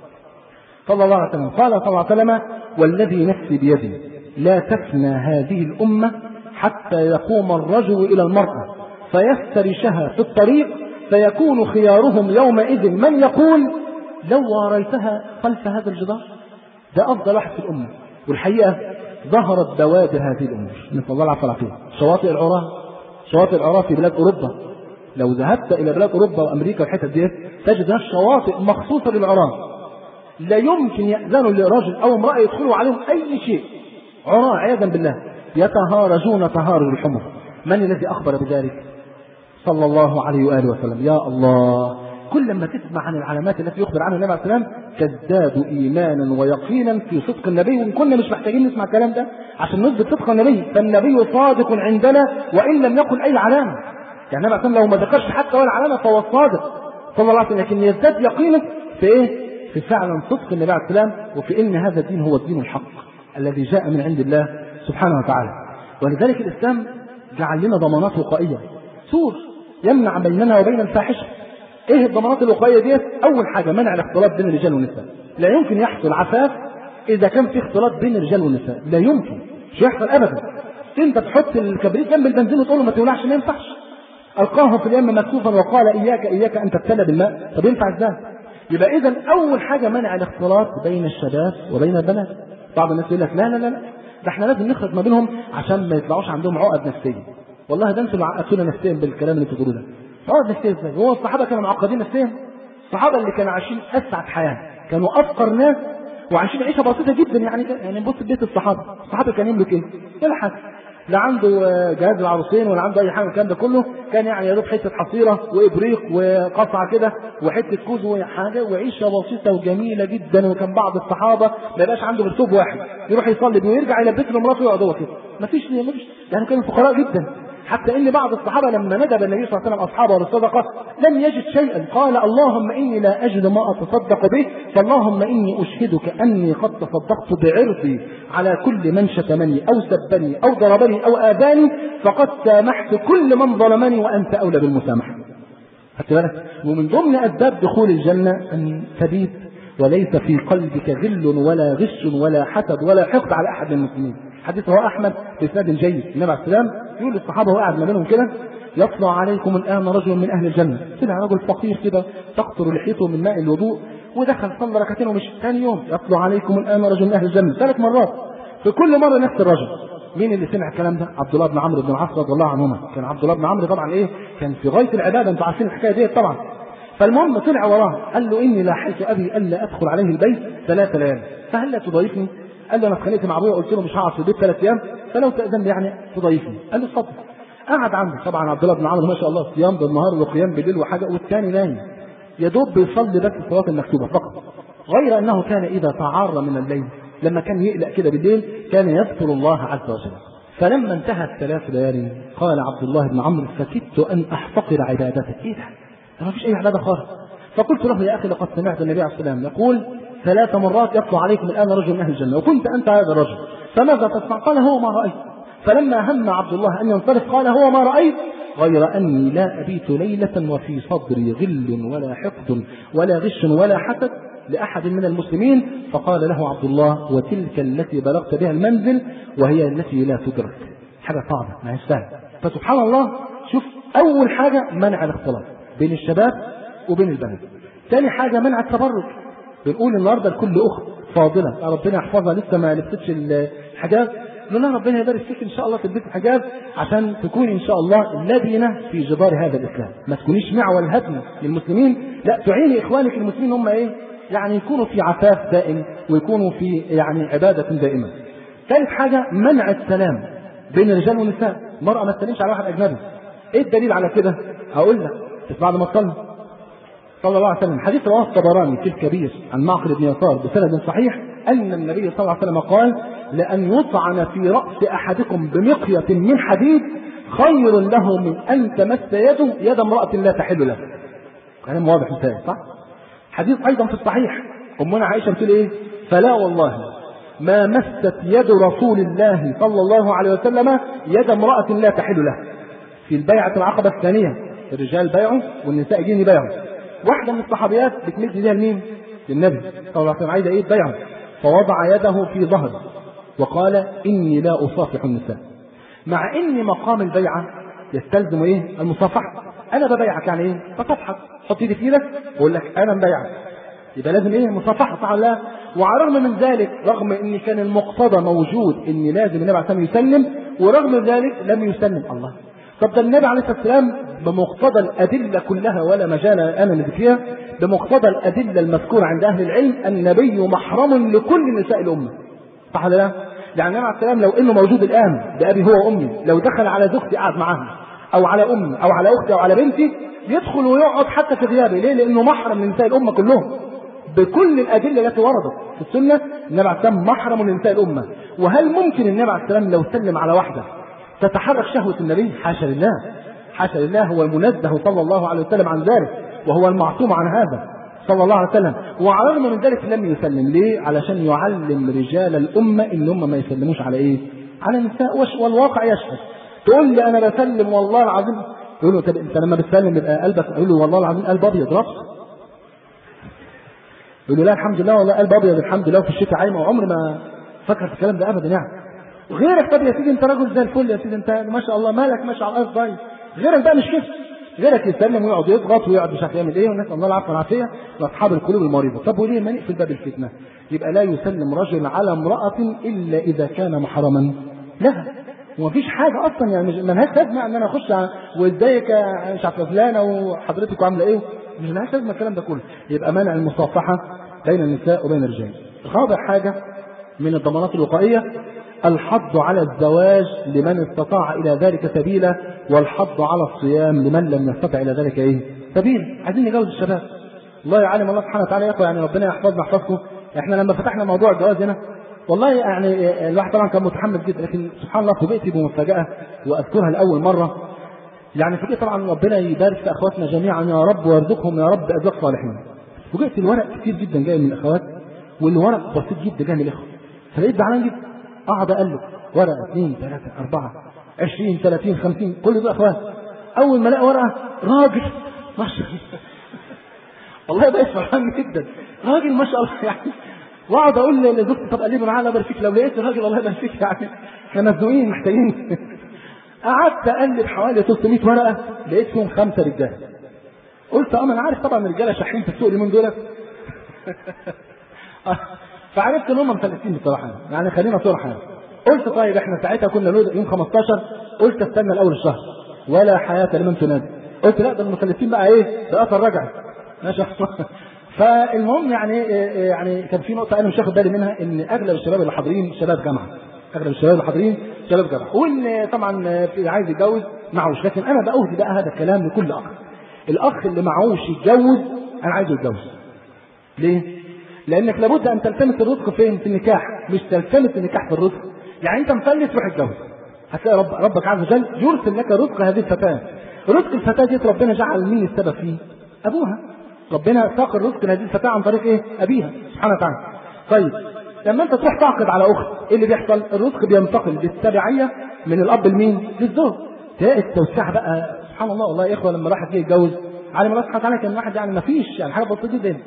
صلى الله عليه وسلم قال صلى الله عليه وسلم والذي نفسي بيده لا تفنى هذه الأمة حتى يقوم الرجل إلى المرأة فيفترشها في الطريق فيكون خيارهم يومئذ من يقول لو واريتها خلف هذا الجدار ده أفضل واحد في الأمة والحقيقة ظهرت بوادر هذه الأمور نسأل الله العافية والعافية شواطئ العراة شواطئ العراة في بلاد أوروبا لو ذهبت إلى بلاد أوروبا وأمريكا والحتت ديت تجد هناك شواطئ مخصوصة للعراة لا يمكن يأذنوا لرجل أو امرأة يدخلوا عليهم أي شيء عراة عياذا بالله يتهارجون تهارج الحمر من الذي أخبر بذلك صلى الله عليه وآله وسلم يا الله كل ما تسمع عن العلامات التي يخبر عنها النبي عليه السلام تزداد ايمانا ويقينا في صدق النبي وان كنا مش محتاجين نسمع الكلام ده عشان نثبت صدق النبي فالنبي صادق عندنا وان لم يقل اي علامه يعني النبي عليه لو ما ذكرش حتى ولا علامه فهو الصادق صلى الله عليه وسلم لكن يزداد يقينا في ايه؟ في فعلا صدق النبي عليه السلام وفي ان هذا الدين هو الدين الحق الذي جاء من عند الله سبحانه وتعالى ولذلك الاسلام جعل لنا ضمانات وقائيه سور يمنع بيننا وبين الفاحشه ايه الضمانات الوقائيه ديت اول حاجه منع الاختلاط بين الرجال والنساء لا يمكن يحصل عفاف اذا كان في اختلاط بين الرجال والنساء لا يمكن مش يحصل ابدا انت تحط الكبريت جنب البنزين وتقول له ما تولعش ما ينفعش القاه في اليم مكسوفا وقال اياك اياك ان تبتلى بالماء طب ينفع ازاي يبقى اذا اول حاجه منع الاختلاط بين الشباب وبين البنات بعض الناس يقول لك لا لا لا لا ده احنا لازم نخرج ما بينهم عشان ما يطلعوش عندهم عقد نفسيه والله ده انتوا اللي عقدتونا نفسيا بالكلام اللي بتقولوه ده عقد نفسيا ازاي هو الصحابه كانوا معقدين نفسيا الصحابه اللي كانوا عايشين اسعد حياه كانوا افقر ناس وعايشين عيشه بسيطه جدا يعني يعني بص بيت الصحابه الصحابه كان يملك ايه؟ ولا حاجه لا عنده جهاز العروسين ولا عنده اي حاجه من الكلام ده كله كان يعني يا دوب حته حصيره وابريق وقصعه كده وحته كوز وحاجه وعيشه بسيطه وجميله جدا وكان بعض الصحابه ما يبقاش عنده غير ثوب واحد يروح يصلي بيه ويرجع يلبس له مراته ويقعد هو كده مفيش مفيش يعني كانوا فقراء جدا حتى ان بعض الصحابه لما ندب النبي صلى الله عليه وسلم اصحابه للصدقه لم يجد شيئا قال اللهم اني لا اجد ما اتصدق به فاللهم اني اشهدك اني قد تصدقت بعرضي على كل من شتمني او سبني او ضربني او اذاني فقد سامحت كل من ظلمني وانت اولى بالمسامحه. خدت بالك؟ ومن ضمن اسباب دخول الجنه ان تبيت وليس في قلبك غل ولا غش ولا حسد ولا حقد على احد من المسلمين. حديث رواه احمد باسناد جيد النبي عليه السلام يقول للصحابه وهو قاعد ما بينهم كده يطلع عليكم الان رجل من اهل الجنه طلع رجل فقير كده تقطر لحيته من ماء الوضوء ودخل صلى ركعتين ومشي ثاني يوم يطلع عليكم الان رجل من اهل الجنه ثلاث مرات في كل مره نفس الرجل مين اللي سمع الكلام ده؟ عبد الله بن عمرو بن العاص رضي الله عنهما كان عبد الله بن عمرو طبعا ايه؟ كان في غايه العباده انتوا عارفين الحكايه ديت طبعا فالمهم طلع وراه قال له اني لاحظت ابي الا ادخل عليه البيت ثلاث ليال فهل لا تضايفني؟ قال له انا اتخانقت مع ابويا قلت له مش هقعد في البيت ثلاث ايام فلو تاذن لي يعني تضايفني قال له اتفضل قعد عنده طبعا عبد الله بن عمرو ما شاء الله صيام بالنهار وقيام بالليل وحاجه والثاني نايم يا دوب بيصلي بس الصلاه المكتوبه فقط غير انه كان اذا تعار من الليل لما كان يقلق كده بالليل كان يذكر الله عز وجل فلما انتهت ثلاث ليالي قال عبد الله بن عمرو فكدت ان احتقر عبادتك ايه ده؟ ما فيش اي عباده خالص فقلت له يا اخي لقد سمعت النبي عليه الصلاه والسلام يقول ثلاث مرات يطلع عليكم الآن رجل من أهل الجنة وكنت أنت هذا الرجل فماذا تصنع قال هو ما رأيت فلما هم عبد الله أن ينصرف قال هو ما رأيت غير أني لا أبيت ليلة وفي صدري غل ولا حقد ولا غش ولا حسد لأحد من المسلمين فقال له عبد الله وتلك التي بلغت بها المنزل وهي التي لا تدرك حاجة صعبة ما هيش سهلة فسبحان الله شوف أول حاجة منع الاختلاط بين الشباب وبين البنات ثاني حاجة منع التبرج بنقول النهارده لكل اخت فاضله ربنا يحفظها لسه ما لبستش الحجاب نقول لها ربنا يبارك فيك ان شاء الله تلبسي الحجاب عشان تكوني ان شاء الله لبنه في جدار هذا الاسلام ما تكونيش معول هدم للمسلمين لا تعيني اخوانك المسلمين هم ايه يعني يكونوا في عفاف دائم ويكونوا في يعني عباده دائمه ثالث حاجه منع السلام بين الرجال والنساء المراه ما تسلمش على واحد اجنبي ايه الدليل على كده هقول لك بس بعد ما تصلي صلى الله عليه وسلم حديث رواه الطبراني في الكبير عن معقل بن يسار بسند صحيح ان النبي صلى الله عليه وسلم قال لان يطعن في راس احدكم بمقيه من حديد خير له من ان تمس يده يد امراه لا تحل له. كلام واضح مثال صح؟ حديث ايضا في الصحيح امنا عائشه بتقول ايه؟ فلا والله ما مست يد رسول الله صلى الله عليه وسلم يد امراه لا تحل له. في البيعه العقبه الثانيه الرجال بايعوا والنساء جين يبايعوا. واحدة من الصحابيات بتمد ايديها لمين؟ للنبي صلى الله عليه وسلم عايزة ايه تبايعه فوضع يده في ظهره وقال إني لا أصافح النساء مع إن مقام البيعة يستلزم ايه؟ المصافحة أنا ببايعك يعني ايه؟ بصافحك حط ايدي في ايدك وأقول لك أنا مبايعك يبقى لازم ايه؟ مصافحة صح ولا لا؟ وعلى الرغم من ذلك رغم ان كان المقتضى موجود ان لازم النبي عليه الصلاه والسلام يسلم ورغم ذلك لم يسلم الله طب ده النبي عليه الصلاه والسلام بمقتضى الادله كلها ولا مجال انا ندرك فيها بمقتضى الادله المذكوره عند اهل العلم النبي محرم لكل نساء الامه صح ولا لا؟ يعني النبي عليه السلام لو انه موجود الان بابي هو وامي لو دخل على زوجتي قعد معاها او على امي او على اختي او على بنتي يدخل ويقعد حتى في غيابي ليه؟ لانه محرم لنساء الامه كلهم بكل الادله التي وردت في السنه النبي عليه السلام محرم لنساء الامه وهل ممكن النبي عليه السلام لو سلم على واحده تتحرك شهوه النبي حاشا لله حاشا لله هو المنزه صلى الله عليه وسلم عن ذلك وهو المعصوم عن هذا صلى الله عليه وسلم وعلى الرغم من ذلك لم يسلم ليه علشان يعلم رجال الامه ان هم ما يسلموش على ايه على النساء والواقع يشهد تقول لي انا بسلم والله العظيم يقول له طب انت لما بتسلم يبقى قلبك يقول له والله العظيم قلب ابيض ربط يقول له لا الحمد لله والله قلب ابيض الحمد لله وفي الشتاء عايمه وعمري ما فكر في الكلام ده ابدا يعني غيرك طب يا سيدي انت راجل زي الفل يا سيدي انت ما شاء الله مالك ماشي على الارض طيب غيرك بقى مش كده غيرك يسلم ويقعد يضغط ويقعد مش عارف يعمل ايه ونسال الله العفو والعافيه لاصحاب القلوب المريضه طب وليه ما نقفل باب الفتنه يبقى لا يسلم رجل على امراه الا اذا كان محرما لها ومفيش حاجه اصلا يعني مش ملهاش لازمه ان انا اخش وازيك مش عارف فلانه وحضرتك عامله ايه مش ملهاش لازمه الكلام ده كله يبقى منع المصافحه بين النساء وبين الرجال رابع حاجه من الضمانات الوقائيه الحض على الزواج لمن استطاع الى ذلك سبيلا والحض على الصيام لمن لم يستطع الى ذلك ايه سبيل عايزين نجوز الشباب الله يعلم الله سبحانه وتعالى يقول يعني ربنا يحفظنا يحفظكم احنا لما فتحنا موضوع الجواز هنا والله يعني الواحد طبعا كان متحمس جدا لكن سبحان الله فوجئت بمفاجاه واذكرها لاول مره يعني فوجئت طبعا ربنا يبارك في اخواتنا جميعا يا رب ويرزقهم يا رب ازواج صالحين فوجئت الورق كتير جدا جاي من الاخوات والورق بسيط جدا جاي من الاخوه فلقيت زعلان جدا اقعد اقلب ورقه اثنين ثلاثه اربعه 20 30 50 كل دول اخوات اول ما الاقي ورقه راجل ما شاء الله والله بقيت فرحان جدا راجل ما شاء الله يعني واقعد اقول لزوجتي طب قلبي معانا بارك فيك لو لقيت راجل الله يبارك فيك يعني احنا مزنوقين محتاجين قعدت اقلب حوالي 300 ورقه لقيت فيهم خمسه رجاله قلت اه انا عارف طبعا الرجاله شاحين في السوق اليومين دول فعرفت ان هم مفلسين بصراحه يعني خلينا صراحه قلت طيب احنا ساعتها كنا يوم 15 قلت استنى الاول الشهر ولا حياه لمن تنادي قلت لا ده المفلسين بقى ايه ده اثر رجعي ما شاء الله فالمهم يعني يعني كان في نقطه انا مش واخد بالي منها ان اغلب الشباب اللي حاضرين شباب جامعه اغلب الشباب اللي حاضرين شباب جامعه وان طبعا في عايز يتجوز معهوش لكن انا بأهدي بقى هذا الكلام لكل اخ الاخ اللي معهوش يتجوز انا عايزه يتجوز ليه؟ لانك لابد ان تلتمس الرزق فين؟ في النكاح مش تلتمس النكاح في الرزق يعني انت مفلس روح اتجوز هتلاقي رب ربك عز وجل يرسل لك رزق هذه الفتاه رزق الفتاه دي ربنا جعل مين السبب فيه؟ ابوها ربنا ساق الرزق لهذه الفتاه عن طريق ايه؟ ابيها سبحانه وتعالى طيب لما انت تروح تعقد على اخت ايه اللي بيحصل؟ الرزق بينتقل بالتبعيه من الاب لمين؟ للزوج تلاقي التوسعه بقى سبحان الله والله يا اخوه لما راح يتجوز على الله سبحانه وتعالى كان واحد يعني ما فيش يعني حاجه بسيطه جدا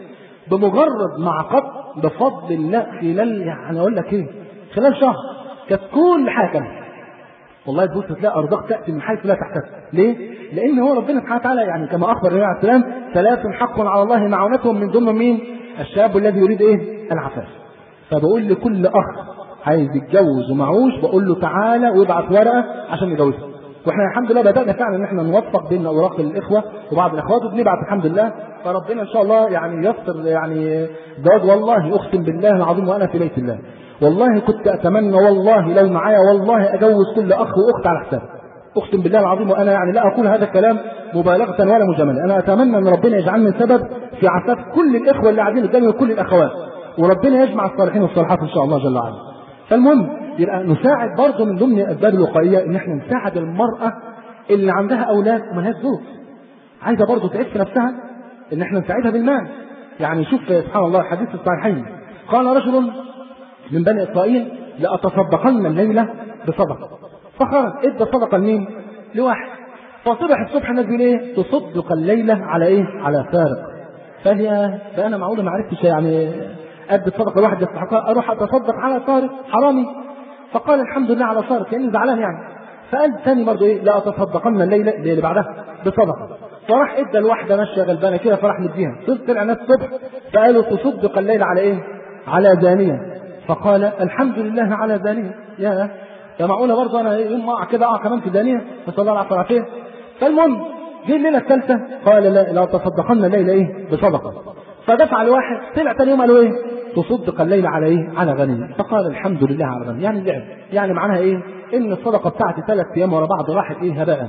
بمجرد ما عقدت بفضل الله خلال يعني اقول لك ايه خلال شهر كانت كل حاجه كامله والله تبص تلاقي ارزاق تاتي من حيث لا تحتسب ليه؟ لان هو ربنا سبحانه وتعالى يعني كما اخبر النبي عليه السلام ثلاث حق على الله معونتهم من ضمن مين؟ الشاب الذي يريد ايه؟ العفاف فبقول لكل اخ عايز يتجوز ومعوش بقول له تعالى وابعت ورقه عشان يجوزها واحنا الحمد لله بدانا فعلا ان احنا نوفق بين اوراق الاخوه وبعض الاخوات وبنبعت الحمد لله فربنا ان شاء الله يعني يسر يعني زواج والله اقسم بالله العظيم وانا في بيت الله والله كنت اتمنى والله لو معايا والله اجوز كل اخ واخت على حسابي اقسم بالله العظيم وانا يعني لا اقول هذا الكلام مبالغه ولا مجامله انا اتمنى ان ربنا يجعلني سبب في عفاف كل الاخوه اللي قاعدين قدامي وكل الاخوات وربنا يجمع الصالحين والصالحات ان شاء الله جل وعلا فالمهم يبقى نساعد برضه من ضمن الاسباب الوقائيه ان احنا نساعد المراه اللي عندها اولاد وملهاش زوج عايزه برضه تعف نفسها ان احنا نساعدها بالمال يعني شوف سبحان الله حديث الصحيحين قال رجل من بني اسرائيل لاتصدقن الليله بصدقه فخرج ادى صدقه لمين؟ لواحد فصبح الصبح الناس بيقول ايه؟ تصدق الليله على ايه؟ على سارق فقال يا فانا معقوله ما عرفتش يعني ادي صدقه لواحد يستحقها اروح اتصدق على سارق حرامي فقال الحمد لله على سارق كاني زعلان يعني فقال ثاني برضه ايه؟ لا اتصدقن الليله اللي بعدها بصدقه فراح ادى الواحده ماشيه غلبانه كده فراح مديها طلع ناس الصبح فقالوا تصدق الليل على ايه؟ على زانيه فقال الحمد لله على زانيه يا يا معقوله برضه انا يوم ما اقع كده اقع كمان في زانيه نسال الله العافيه والعافيه فالمهم جه الليله الثالثه قال لا لا تصدقن الليله ايه؟ بصدقه فدفع لواحد طلع ثاني يوم قالوا ايه؟ تصدق الليل على ايه؟ على غنيمه فقال الحمد لله على غنيمه يعني لعب يعني معناها ايه؟ ان الصدقه بتاعتي ثلاث ايام ورا بعض راحت ايه هباء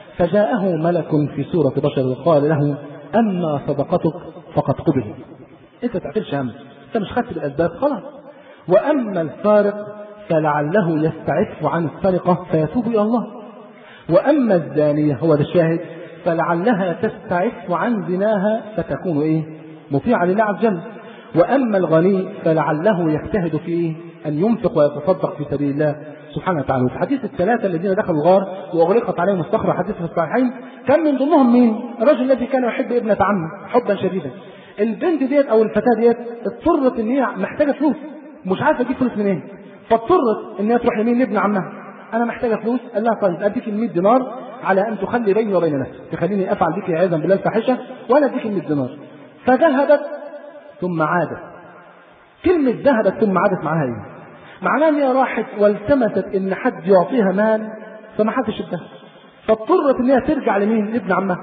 فجاءه ملك في سورة بشر وقال له أما صدقتك فقد قبلت أنت تعقلش هم أنت مش خدت بالأسباب خلاص وأما السارق فلعله يستعف عن السرقة فيتوب إلى الله وأما الزانية هو ده الشاهد فلعلها تستعف عن زناها فتكون إيه مطيعة لله عز وجل وأما الغني فلعله يجتهد في إيه؟ أن ينفق ويتصدق في سبيل الله سبحانه وتعالى وفي حديث الثلاثة الذين دخلوا الغار وأغلقت عليهم الصخرة حديث في الصحيحين كان من ضمنهم مين؟ الرجل الذي كان يحب ابنة عمه حبا شديدا البنت ديت أو الفتاة ديت اضطرت إن هي محتاجة فلوس مش عارفة تجيب فلوس منين فاضطرت إن هي تروح لمين لابن عمها أنا محتاجة فلوس قال لها طيب أديك ال 100 دينار على أن تخلي بيني وبين نفسك تخليني أفعل بك عياذا بالله الفاحشة وأنا أديك ال 100 دينار فذهبت ثم عادت كلمة ذهبت ثم عادت معاها إيه؟ معناه ان هي راحت والتمست ان حد يعطيها مال فما حدش اداها فاضطرت ان هي ترجع لمين؟ لابن عمها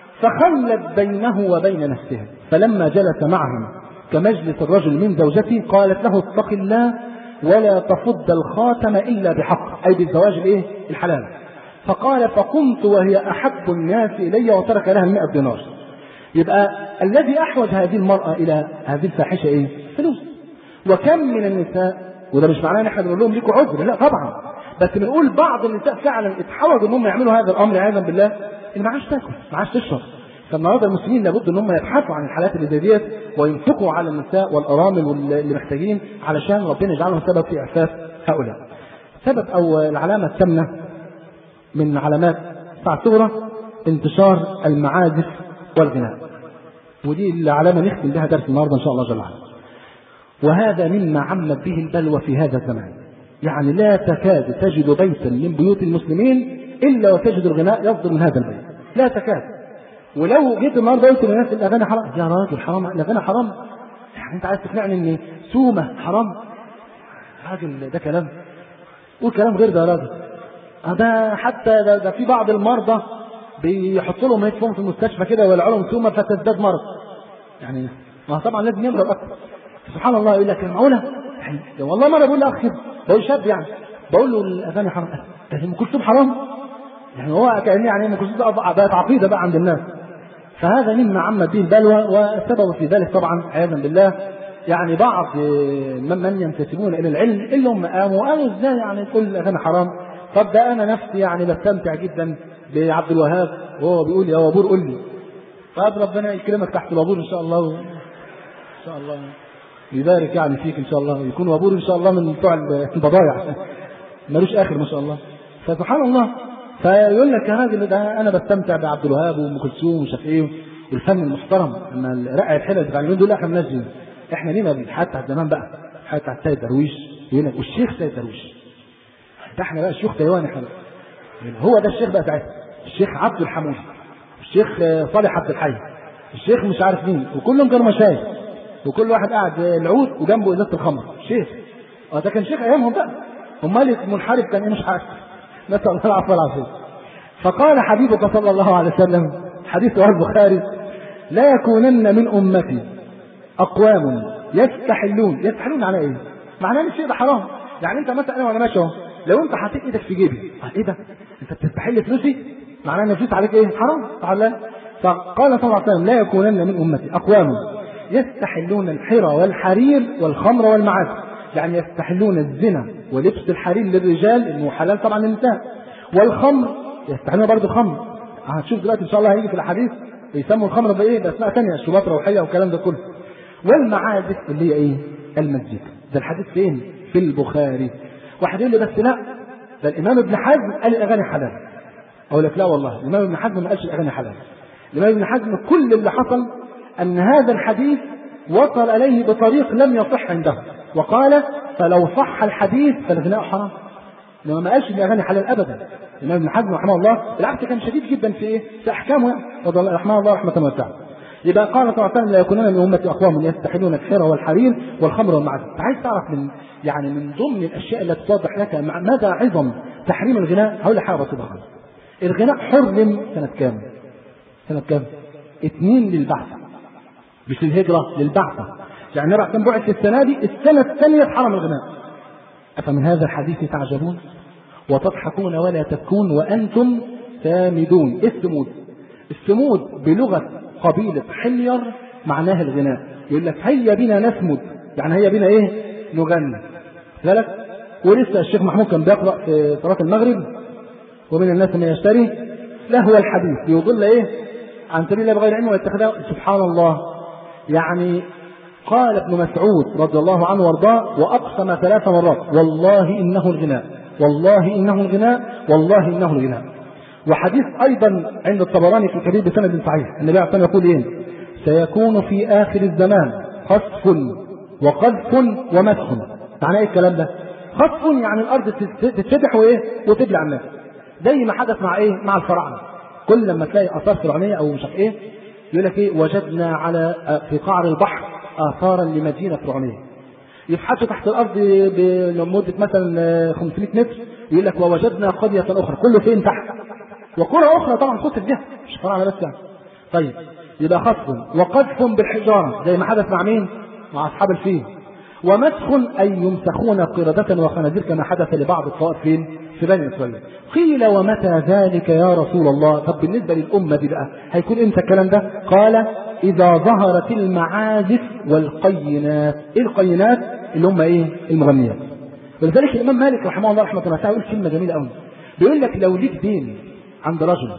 فخلت بينه وبين نفسها فلما جلس معهم كمجلس الرجل من زوجته قالت له اتق الله ولا تفض الخاتم الا بحق اي بالزواج الايه؟ الحلال فقال فقمت وهي احب الناس الي وترك لها 100 دينار يبقى الذي احوج هذه المراه الى هذه الفاحشه ايه؟ فلوس وكم من النساء وده مش معناه ان احنا بنقول لهم ليكوا عذر لا طبعا بس بنقول بعض النساء فعلا اتحوجوا ان هم يعملوا هذا الامر عياذا بالله ان معاش تاكل معاش تشرب فالنهارده المسلمين لابد ان هم يبحثوا عن الحالات اللي زي ديت وينفقوا على النساء والارامل واللي محتاجين علشان ربنا يجعلهم سبب في اعفاف هؤلاء. سبب او العلامه الثامنه من علامات الساعه الصغرى انتشار المعازف والغناء. ودي العلامه نختم بها درس النهارده ان شاء الله جل وعلا. وهذا مما عمت به البلوى في هذا الزمان يعني لا تكاد تجد بيتا من بيوت المسلمين الا وتجد الغناء يصدر من هذا البيت لا تكاد ولو جيت النهارده قلت للناس الاغاني حرام يا راجل حرام الاغاني حرام يعني انت عايز تقنعني ان سومه حرام راجل ده كلام قول كلام غير ده يا راجل ده حتى ده, ده في بعض المرضى بيحطوا لهم هيدفون في المستشفى كده ويولعوا لهم سومه فتزداد مرض يعني ما طبعا لازم يمرض اكتر سبحان الله يقول لك المعونه والله مره بقول لاخ كده بقول شاب يعني بقول له الاغاني حرام ده ام كلثوم حرام يعني هو كان يعني ام كلثوم بقت عقيده بقى عند الناس فهذا مما عمت به البلوى والسبب في ذلك طبعا عياذا بالله يعني بعض من ينتسبون الى العلم الا هم قاموا قالوا ازاي يعني كل الاغاني حرام طب ده انا نفسي يعني بستمتع جدا بعبد الوهاب وهو بيقول يا وابور قول لي طب ربنا يكرمك تحت الوابور ان شاء الله ان شاء الله يبارك يعني فيك ان شاء الله ويكون وابور ان شاء الله من بتوع البضايع ملوش اخر ما شاء الله فسبحان الله فيقول لك يا راجل ده انا بستمتع بعبد الوهاب وام كلثوم ومش عارف ايه والفن المحترم لما رقع الحلل بتاع اليومين دول احنا مالناش دين احنا لينا الحياه بتاعت زمان بقى الحياه بتاعت سيد درويش يقول لك والشيخ سيد درويش ده احنا بقى شيوخ تايوان احنا بقى. هو ده الشيخ بقى ساعتها الشيخ عبد الحمود الشيخ صالح عبد الحي الشيخ مش عارف مين وكلهم كانوا مشايخ وكل واحد قاعد العود وجنبه ازازه الخمر شيخ اه ده كان شيخ ايامهم بقى امال المنحرف كان ايه مش عارف نسال الله العفو والعافيه فقال حبيبك صلى الله عليه وسلم حديث رواه البخاري لا يكونن من امتي اقوام يستحلون يستحلون على ايه؟ معناه ان الشيء ده حرام يعني انت مثلا انا وانا ماشي اهو لو انت حطيت ايدك في جيبي ايه ده؟ انت بتستحل فلوسي؟ معناه ان الفلوس عليك ايه؟ حرام تعالى فقال صلى الله عليه وسلم لا يكونن من امتي اقوام يستحلون الحرى والحرير والخمر والمعازف يعني يستحلون الزنا ولبس الحرير للرجال انه حلال طبعا للنساء والخمر يستحلون برضه الخمر هتشوف دلوقتي ان شاء الله هيجي في الحديث بيسموا الخمر بايه باسماء ثانيه شربات روحيه والكلام ده كله والمعازف اللي هي ايه المزيكا ده الحديث فين في البخاري واحد يقول لي بس لا ده الامام ابن حزم قال الاغاني حلال اقول لك لا والله الامام ابن حزم ما قالش الاغاني حلال الامام ابن حزم كل اللي حصل ان هذا الحديث وصل اليه بطريق لم يصح عنده وقال فلو صح الحديث فالغناء حرام لما ما قالش ان الاغاني حلال ابدا الامام ابن حزم رحمه الله بالعكس كان شديد جدا في ايه؟ في احكامه يعني رحمه الله رحمه واسعه يبقى قال صلى الله عليه وسلم لا يكونون من امتي اقوام يستحلون الحيره والحرير والخمر والمعازف عايز تعرف من يعني من ضمن الاشياء التي توضح لك مدى عظم تحريم الغناء هقول لك حاجه بسيطه خالص الغناء حرم سنه كام؟ سنه كام؟ اثنين للبعث مش للهجره للبعثه يعني النبي كان بعث السنه دي السنه الثانيه حرم الغناء افمن هذا الحديث تعجبون وتضحكون ولا تبكون وانتم سامدون ايه السمود؟ السمود بلغه قبيله حمير معناها الغناء يقول لك هيا بنا نسمد يعني هيا بنا ايه؟ نغني بالك ولسه الشيخ محمود كان بيقرا في صلاه المغرب ومن الناس من يشتري لهو الحديث يضل ايه؟ عن سبيل الله بغير علم ويتخذها سبحان الله يعني قال ابن مسعود رضي الله عنه وارضاه واقسم ثلاث مرات والله انه الغناء والله انه الغناء والله انه الغناء وحديث ايضا عند الطبراني في الكبير بسند صحيح النبي عليه الصلاه يقول ايه؟ سيكون في اخر الزمان خسف وقذف ومسخ معناه ايه الكلام ده؟ خسف يعني الارض تتفتح وايه؟ وتبلع الناس زي ما حدث مع ايه؟ مع الفراعنه كل لما تلاقي اثار فرعونيه او مش عارف ايه يقول لك ايه وجدنا على في قعر البحر اثارا لمدينه فرعونيه يبحثوا تحت الارض لمده مثلا 500 متر يقول لك ووجدنا قريه اخرى كله فين تحت وقرى اخرى طبعا خسف بها مش فراعنه بس يعني طيب يبقى خسف وقذف بالحجاره زي ما حدث مع مين؟ مع اصحاب الفيل ومسخ اي يمسخون قرده وخنازير كما حدث لبعض الطوائف فين؟ في بني اسرائيل. قيل ومتى ذلك يا رسول الله؟ طب بالنسبه للامه دي بقى هيكون امتى الكلام ده؟ قال اذا ظهرت المعازف والقينات، ايه القينات؟ اللي هم ايه؟ المغنيات. ولذلك الامام مالك رحمه الله رحمه الله تعالى يقول كلمه جميله قوي. بيقول لك لو ليك دين عند رجل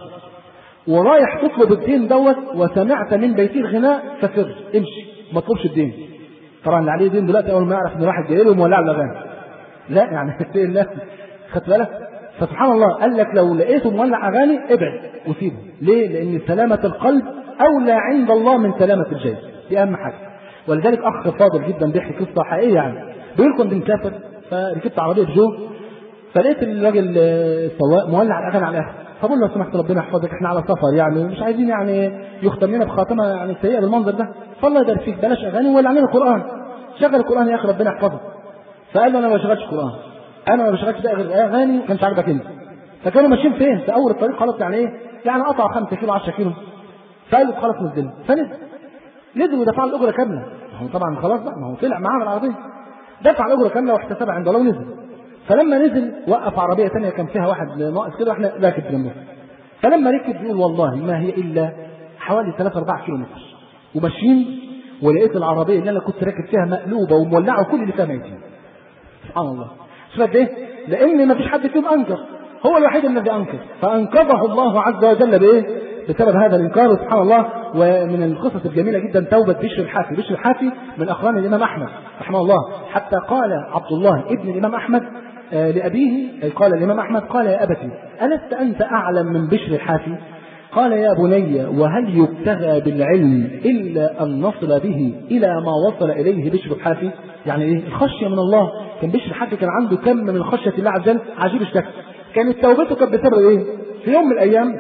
ورايح تطلب الدين دوت وسمعت من بيته الغناء ففر امشي ما تطلبش الدين. طبعا اللي عليه دين دلوقتي اول ما يعرف ان واحد جاي له مولع الاغاني. لا يعني اتقي الله خدت بالك؟ فسبحان الله قال لك لو لقيته مولع اغاني ابعد وسيبه، ليه؟ لان سلامة القلب اولى عند الله من سلامة الجيش، دي اهم حاجة. ولذلك اخ فاضل جدا بيحكي قصة حقيقية يعني، بيقول كنت مسافر فركبت عربية جو فلقيت الراجل السواق مولع الاغاني على الاخر، فبقول له لو سمحت ربنا يحفظك احنا على سفر يعني مش عايزين يعني يختم لنا بخاتمة يعني سيئة بالمنظر ده، فالله يبارك فيك بلاش اغاني وولع لنا القرآن. شغل القرآن يا اخي ربنا يحفظك. فقال له انا ما بشغلش قرآن. انا ما بشغلش ده غير اغاني ما كانش عاجبك انت فكانوا ماشيين فين في اول الطريق خلاص يعني ايه يعني قطع 5 كيلو 10 كيلو فقال له خلاص نزل فنزل نزل ودفع الاجره كامله ما هو طبعا خلاص بقى ما هو طلع معاه العربيه دفع الاجره كامله واحتسبها عند الله ونزل فلما نزل وقف عربيه ثانيه كان فيها واحد ناقص كده واحنا راكب جنبه فلما ركب يقول والله ما هي الا حوالي 3 4 كيلو متر وماشيين ولقيت العربيه اللي انا كنت راكب فيها مقلوبه ومولعه وكل اللي فيها ميتين سبحان الله شوف قد ايه؟ لان ما فيش حد فيهم انكر هو الوحيد الذي انكر فانقذه الله عز وجل بايه؟ بسبب هذا الانكار سبحان الله ومن القصص الجميله جدا توبه بشر الحافي، بشر الحافي من اقران الامام احمد رحمه الله حتى قال عبد الله ابن الامام احمد آه لابيه أي قال الامام احمد قال يا ابتي الست انت اعلم من بشر الحافي؟ قال يا بني وهل يبتغى بالعلم إلا أن نصل به إلى ما وصل إليه بشر الحافي يعني إيه الخشية من الله كان بشر الحافي كان عنده كم من خشية الله عز وجل عجيب الشكل كانت توبته كانت بسبب إيه في يوم من الأيام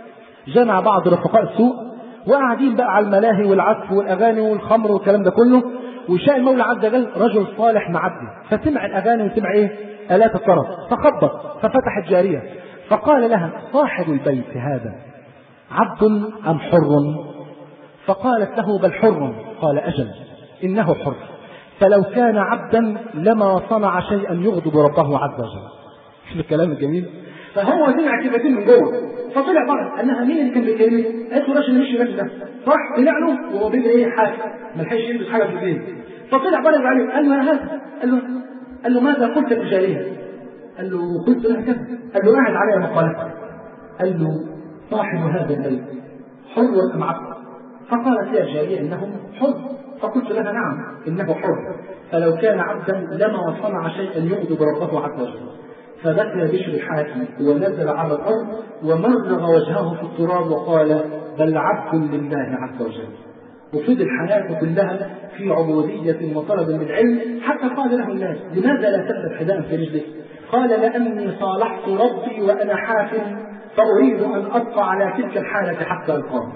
جمع بعض رفقاء السوء وقاعدين بقى على الملاهي والعزف والاغاني والخمر والكلام ده كله وشاء المولى عز وجل رجل صالح معدي فسمع الاغاني وسمع ايه؟ الات الطرب فخبط ففتحت جاريه فقال لها صاحب البيت هذا عبد ام حر؟ فقالت له بل حر قال اجل انه حر فلو كان عبدا لما صنع شيئا يغضب ربه عز وجل شوف الكلام الجميل فهو سمع كلمتين من جوه فطلع بره قال لها مين اللي كان بيكلمني؟ قالت له الراجل اللي مشي الراجل ده راح طلع له وهو بيجري ايه حاجه ما لحقش يلبس حاجه في ايديه فطلع بره عليه قال له يا هذا قال له قال له ماذا قلت للجاريه؟ قال له قلت لها كذا قال له قاعد عليها مقالتها قال له صاحب هذا البيت حر ام عبد؟ فقالت يا جاريه انه حر فقلت لها نعم انه حر فلو كان عبدا لما صنع شيئا يغضب ربه عز وجل فبكى بشر الحاكم ونزل على الارض ومرغ وجهه في التراب وقال بل عبد لله عز وجل وفضل حياته كلها في عبودية وطلب للعلم حتى قال له الناس لماذا لا تلبس حذاء في رجلك؟ قال لأني صالحت ربي وأنا حاكم فأريد أن أبقى على تلك الحالة حتى ألقاه.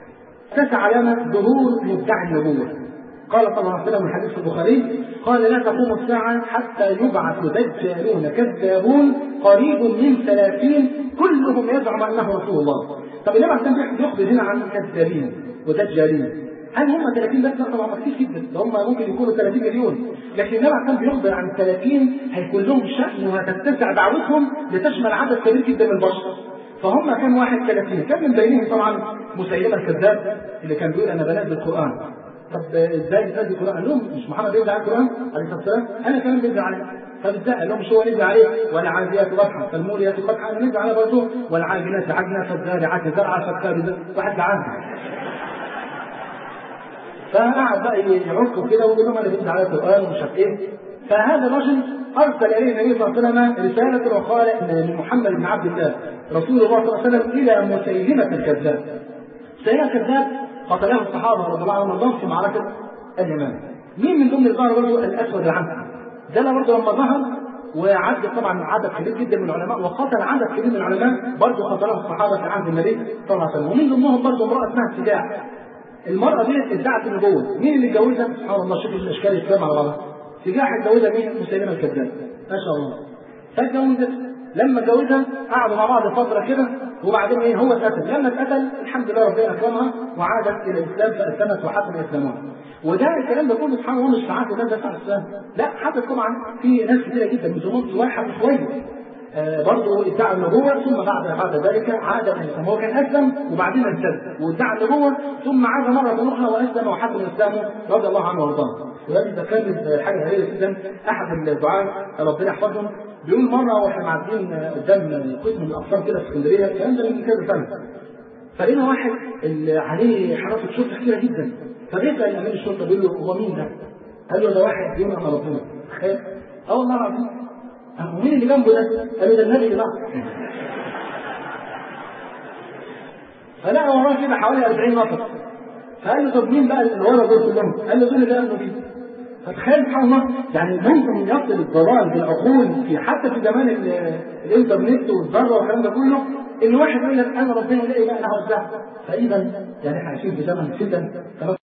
تسع لنا ظهور مدعي النبوة قال صلى الله عليه وسلم في الحديث البخاري قال لا تقوم الساعة حتى يبعث دجالون كذابون قريب من ثلاثين كلهم يزعم أنه رسول الله طب النبي عليه الصلاة يخبر هنا عن كذابين ودجالين هل هم 30 بس؟ لا طبعا كتير جدا ده هم ممكن يكونوا 30 مليون لكن النبي عليه بيخبر عن 30 هيكون لهم شأن وهتتسع دعوتهم لتشمل عدد كبير جدا من البشر فهم كم واحد 30 كان من بينهم طبعا مسيلمة الكذاب اللي كان بيقول انا بنزل القرآن طب ازاي بتنزل القرآن؟ قال لهم مش محمد بينزل على القرآن عليه الصلاة والسلام انا كمان بنزل عليه طب ازاي؟ قال لهم مش هو نزل عليه ولا عاديات ضبحا فالموريات ضبحا انا نزل على برضه والعاجلات عجنا فالزارعات زرعا فالكارث واحد جعان فقعد بقى يعرفوا كده ويقول لهم انا بنزل على القرآن ومش عارف ايه فهذا الرجل ارسل اليه النبي صلى الله عليه وسلم رساله وقال ان محمد بن عبد الله رسول الله صلى الله عليه وسلم الى مسيلمه الكذاب. مسيلمه الكذاب قتله الصحابه رضي الله عنهم وارضاهم في معركه اليمامه. مين من ضمن الظاهر برضه الاسود العنسي. ده انا برضه لما ظهر وعد طبعا عدد كبير جدا من العلماء وقتل عدد كبير من العلماء برضه قتله الصحابه في عهد النبي صلى الله عليه وسلم ومن ضمنهم برضه امراه اسمها سجاع. المراه دي ادعت النبوه، مين اللي اتجوزها؟ سبحان الله شوف الاشكال الكلام على بعضها. سجاح اتجوزها مين؟ مسيلمه الكذاب. ما شاء الله. فاتجوزت لما اتجوزها قعدوا مع بعض فتره كده وبعدين ايه هو اتقتل، لما اتقتل الحمد لله ربنا اكرمها وعادت الى الاسلام فاسلمت وحسن اسلامها. وده الكلام ده كله سبحان الله مش في عهد الناس بس على الاسلام، لا حدث طبعا في ناس كثيره جدا من زمان واحد شويه آه برضه ادعى النبوة ثم بعد بعد ذلك عاد الإسلام هو كان أسلم وبعدين ارتد وادعى النبوة ثم عاد مرة أخرى وأسلم وحسن إسلامه رضي الله عنه وارضاه ولكن ده كان حاجة غريبة جدا أحد الدعاة ربنا يحفظهم بيقول مرة واحنا معديين قدام قسم من الأقسام كده في اسكندرية الكلام ده من كذا سنة فلقينا واحد اللي عليه حراسة شرطة كتيرة جدا فبيسأل أمين الشرطة بيقول له هو مين ده؟ قال له ده واحد يوم على ربنا تخيل؟ اه والله العظيم مين اللي جنبه ده؟ قال له ده النبي اللي فلقى وراه كده حوالي 40 نفر فقال له طب مين بقى اللي ورا دول كلهم؟ قال له دول اللي قالوا دي فتخيل سبحان الله يعني ممكن يصل الضلال بالعقول في حتى في زمان الانترنت والذره والكلام ده كله ان واحد يقول لك انا ربنا لا اله الا هو فاذا يعني احنا عايشين في زمن فتن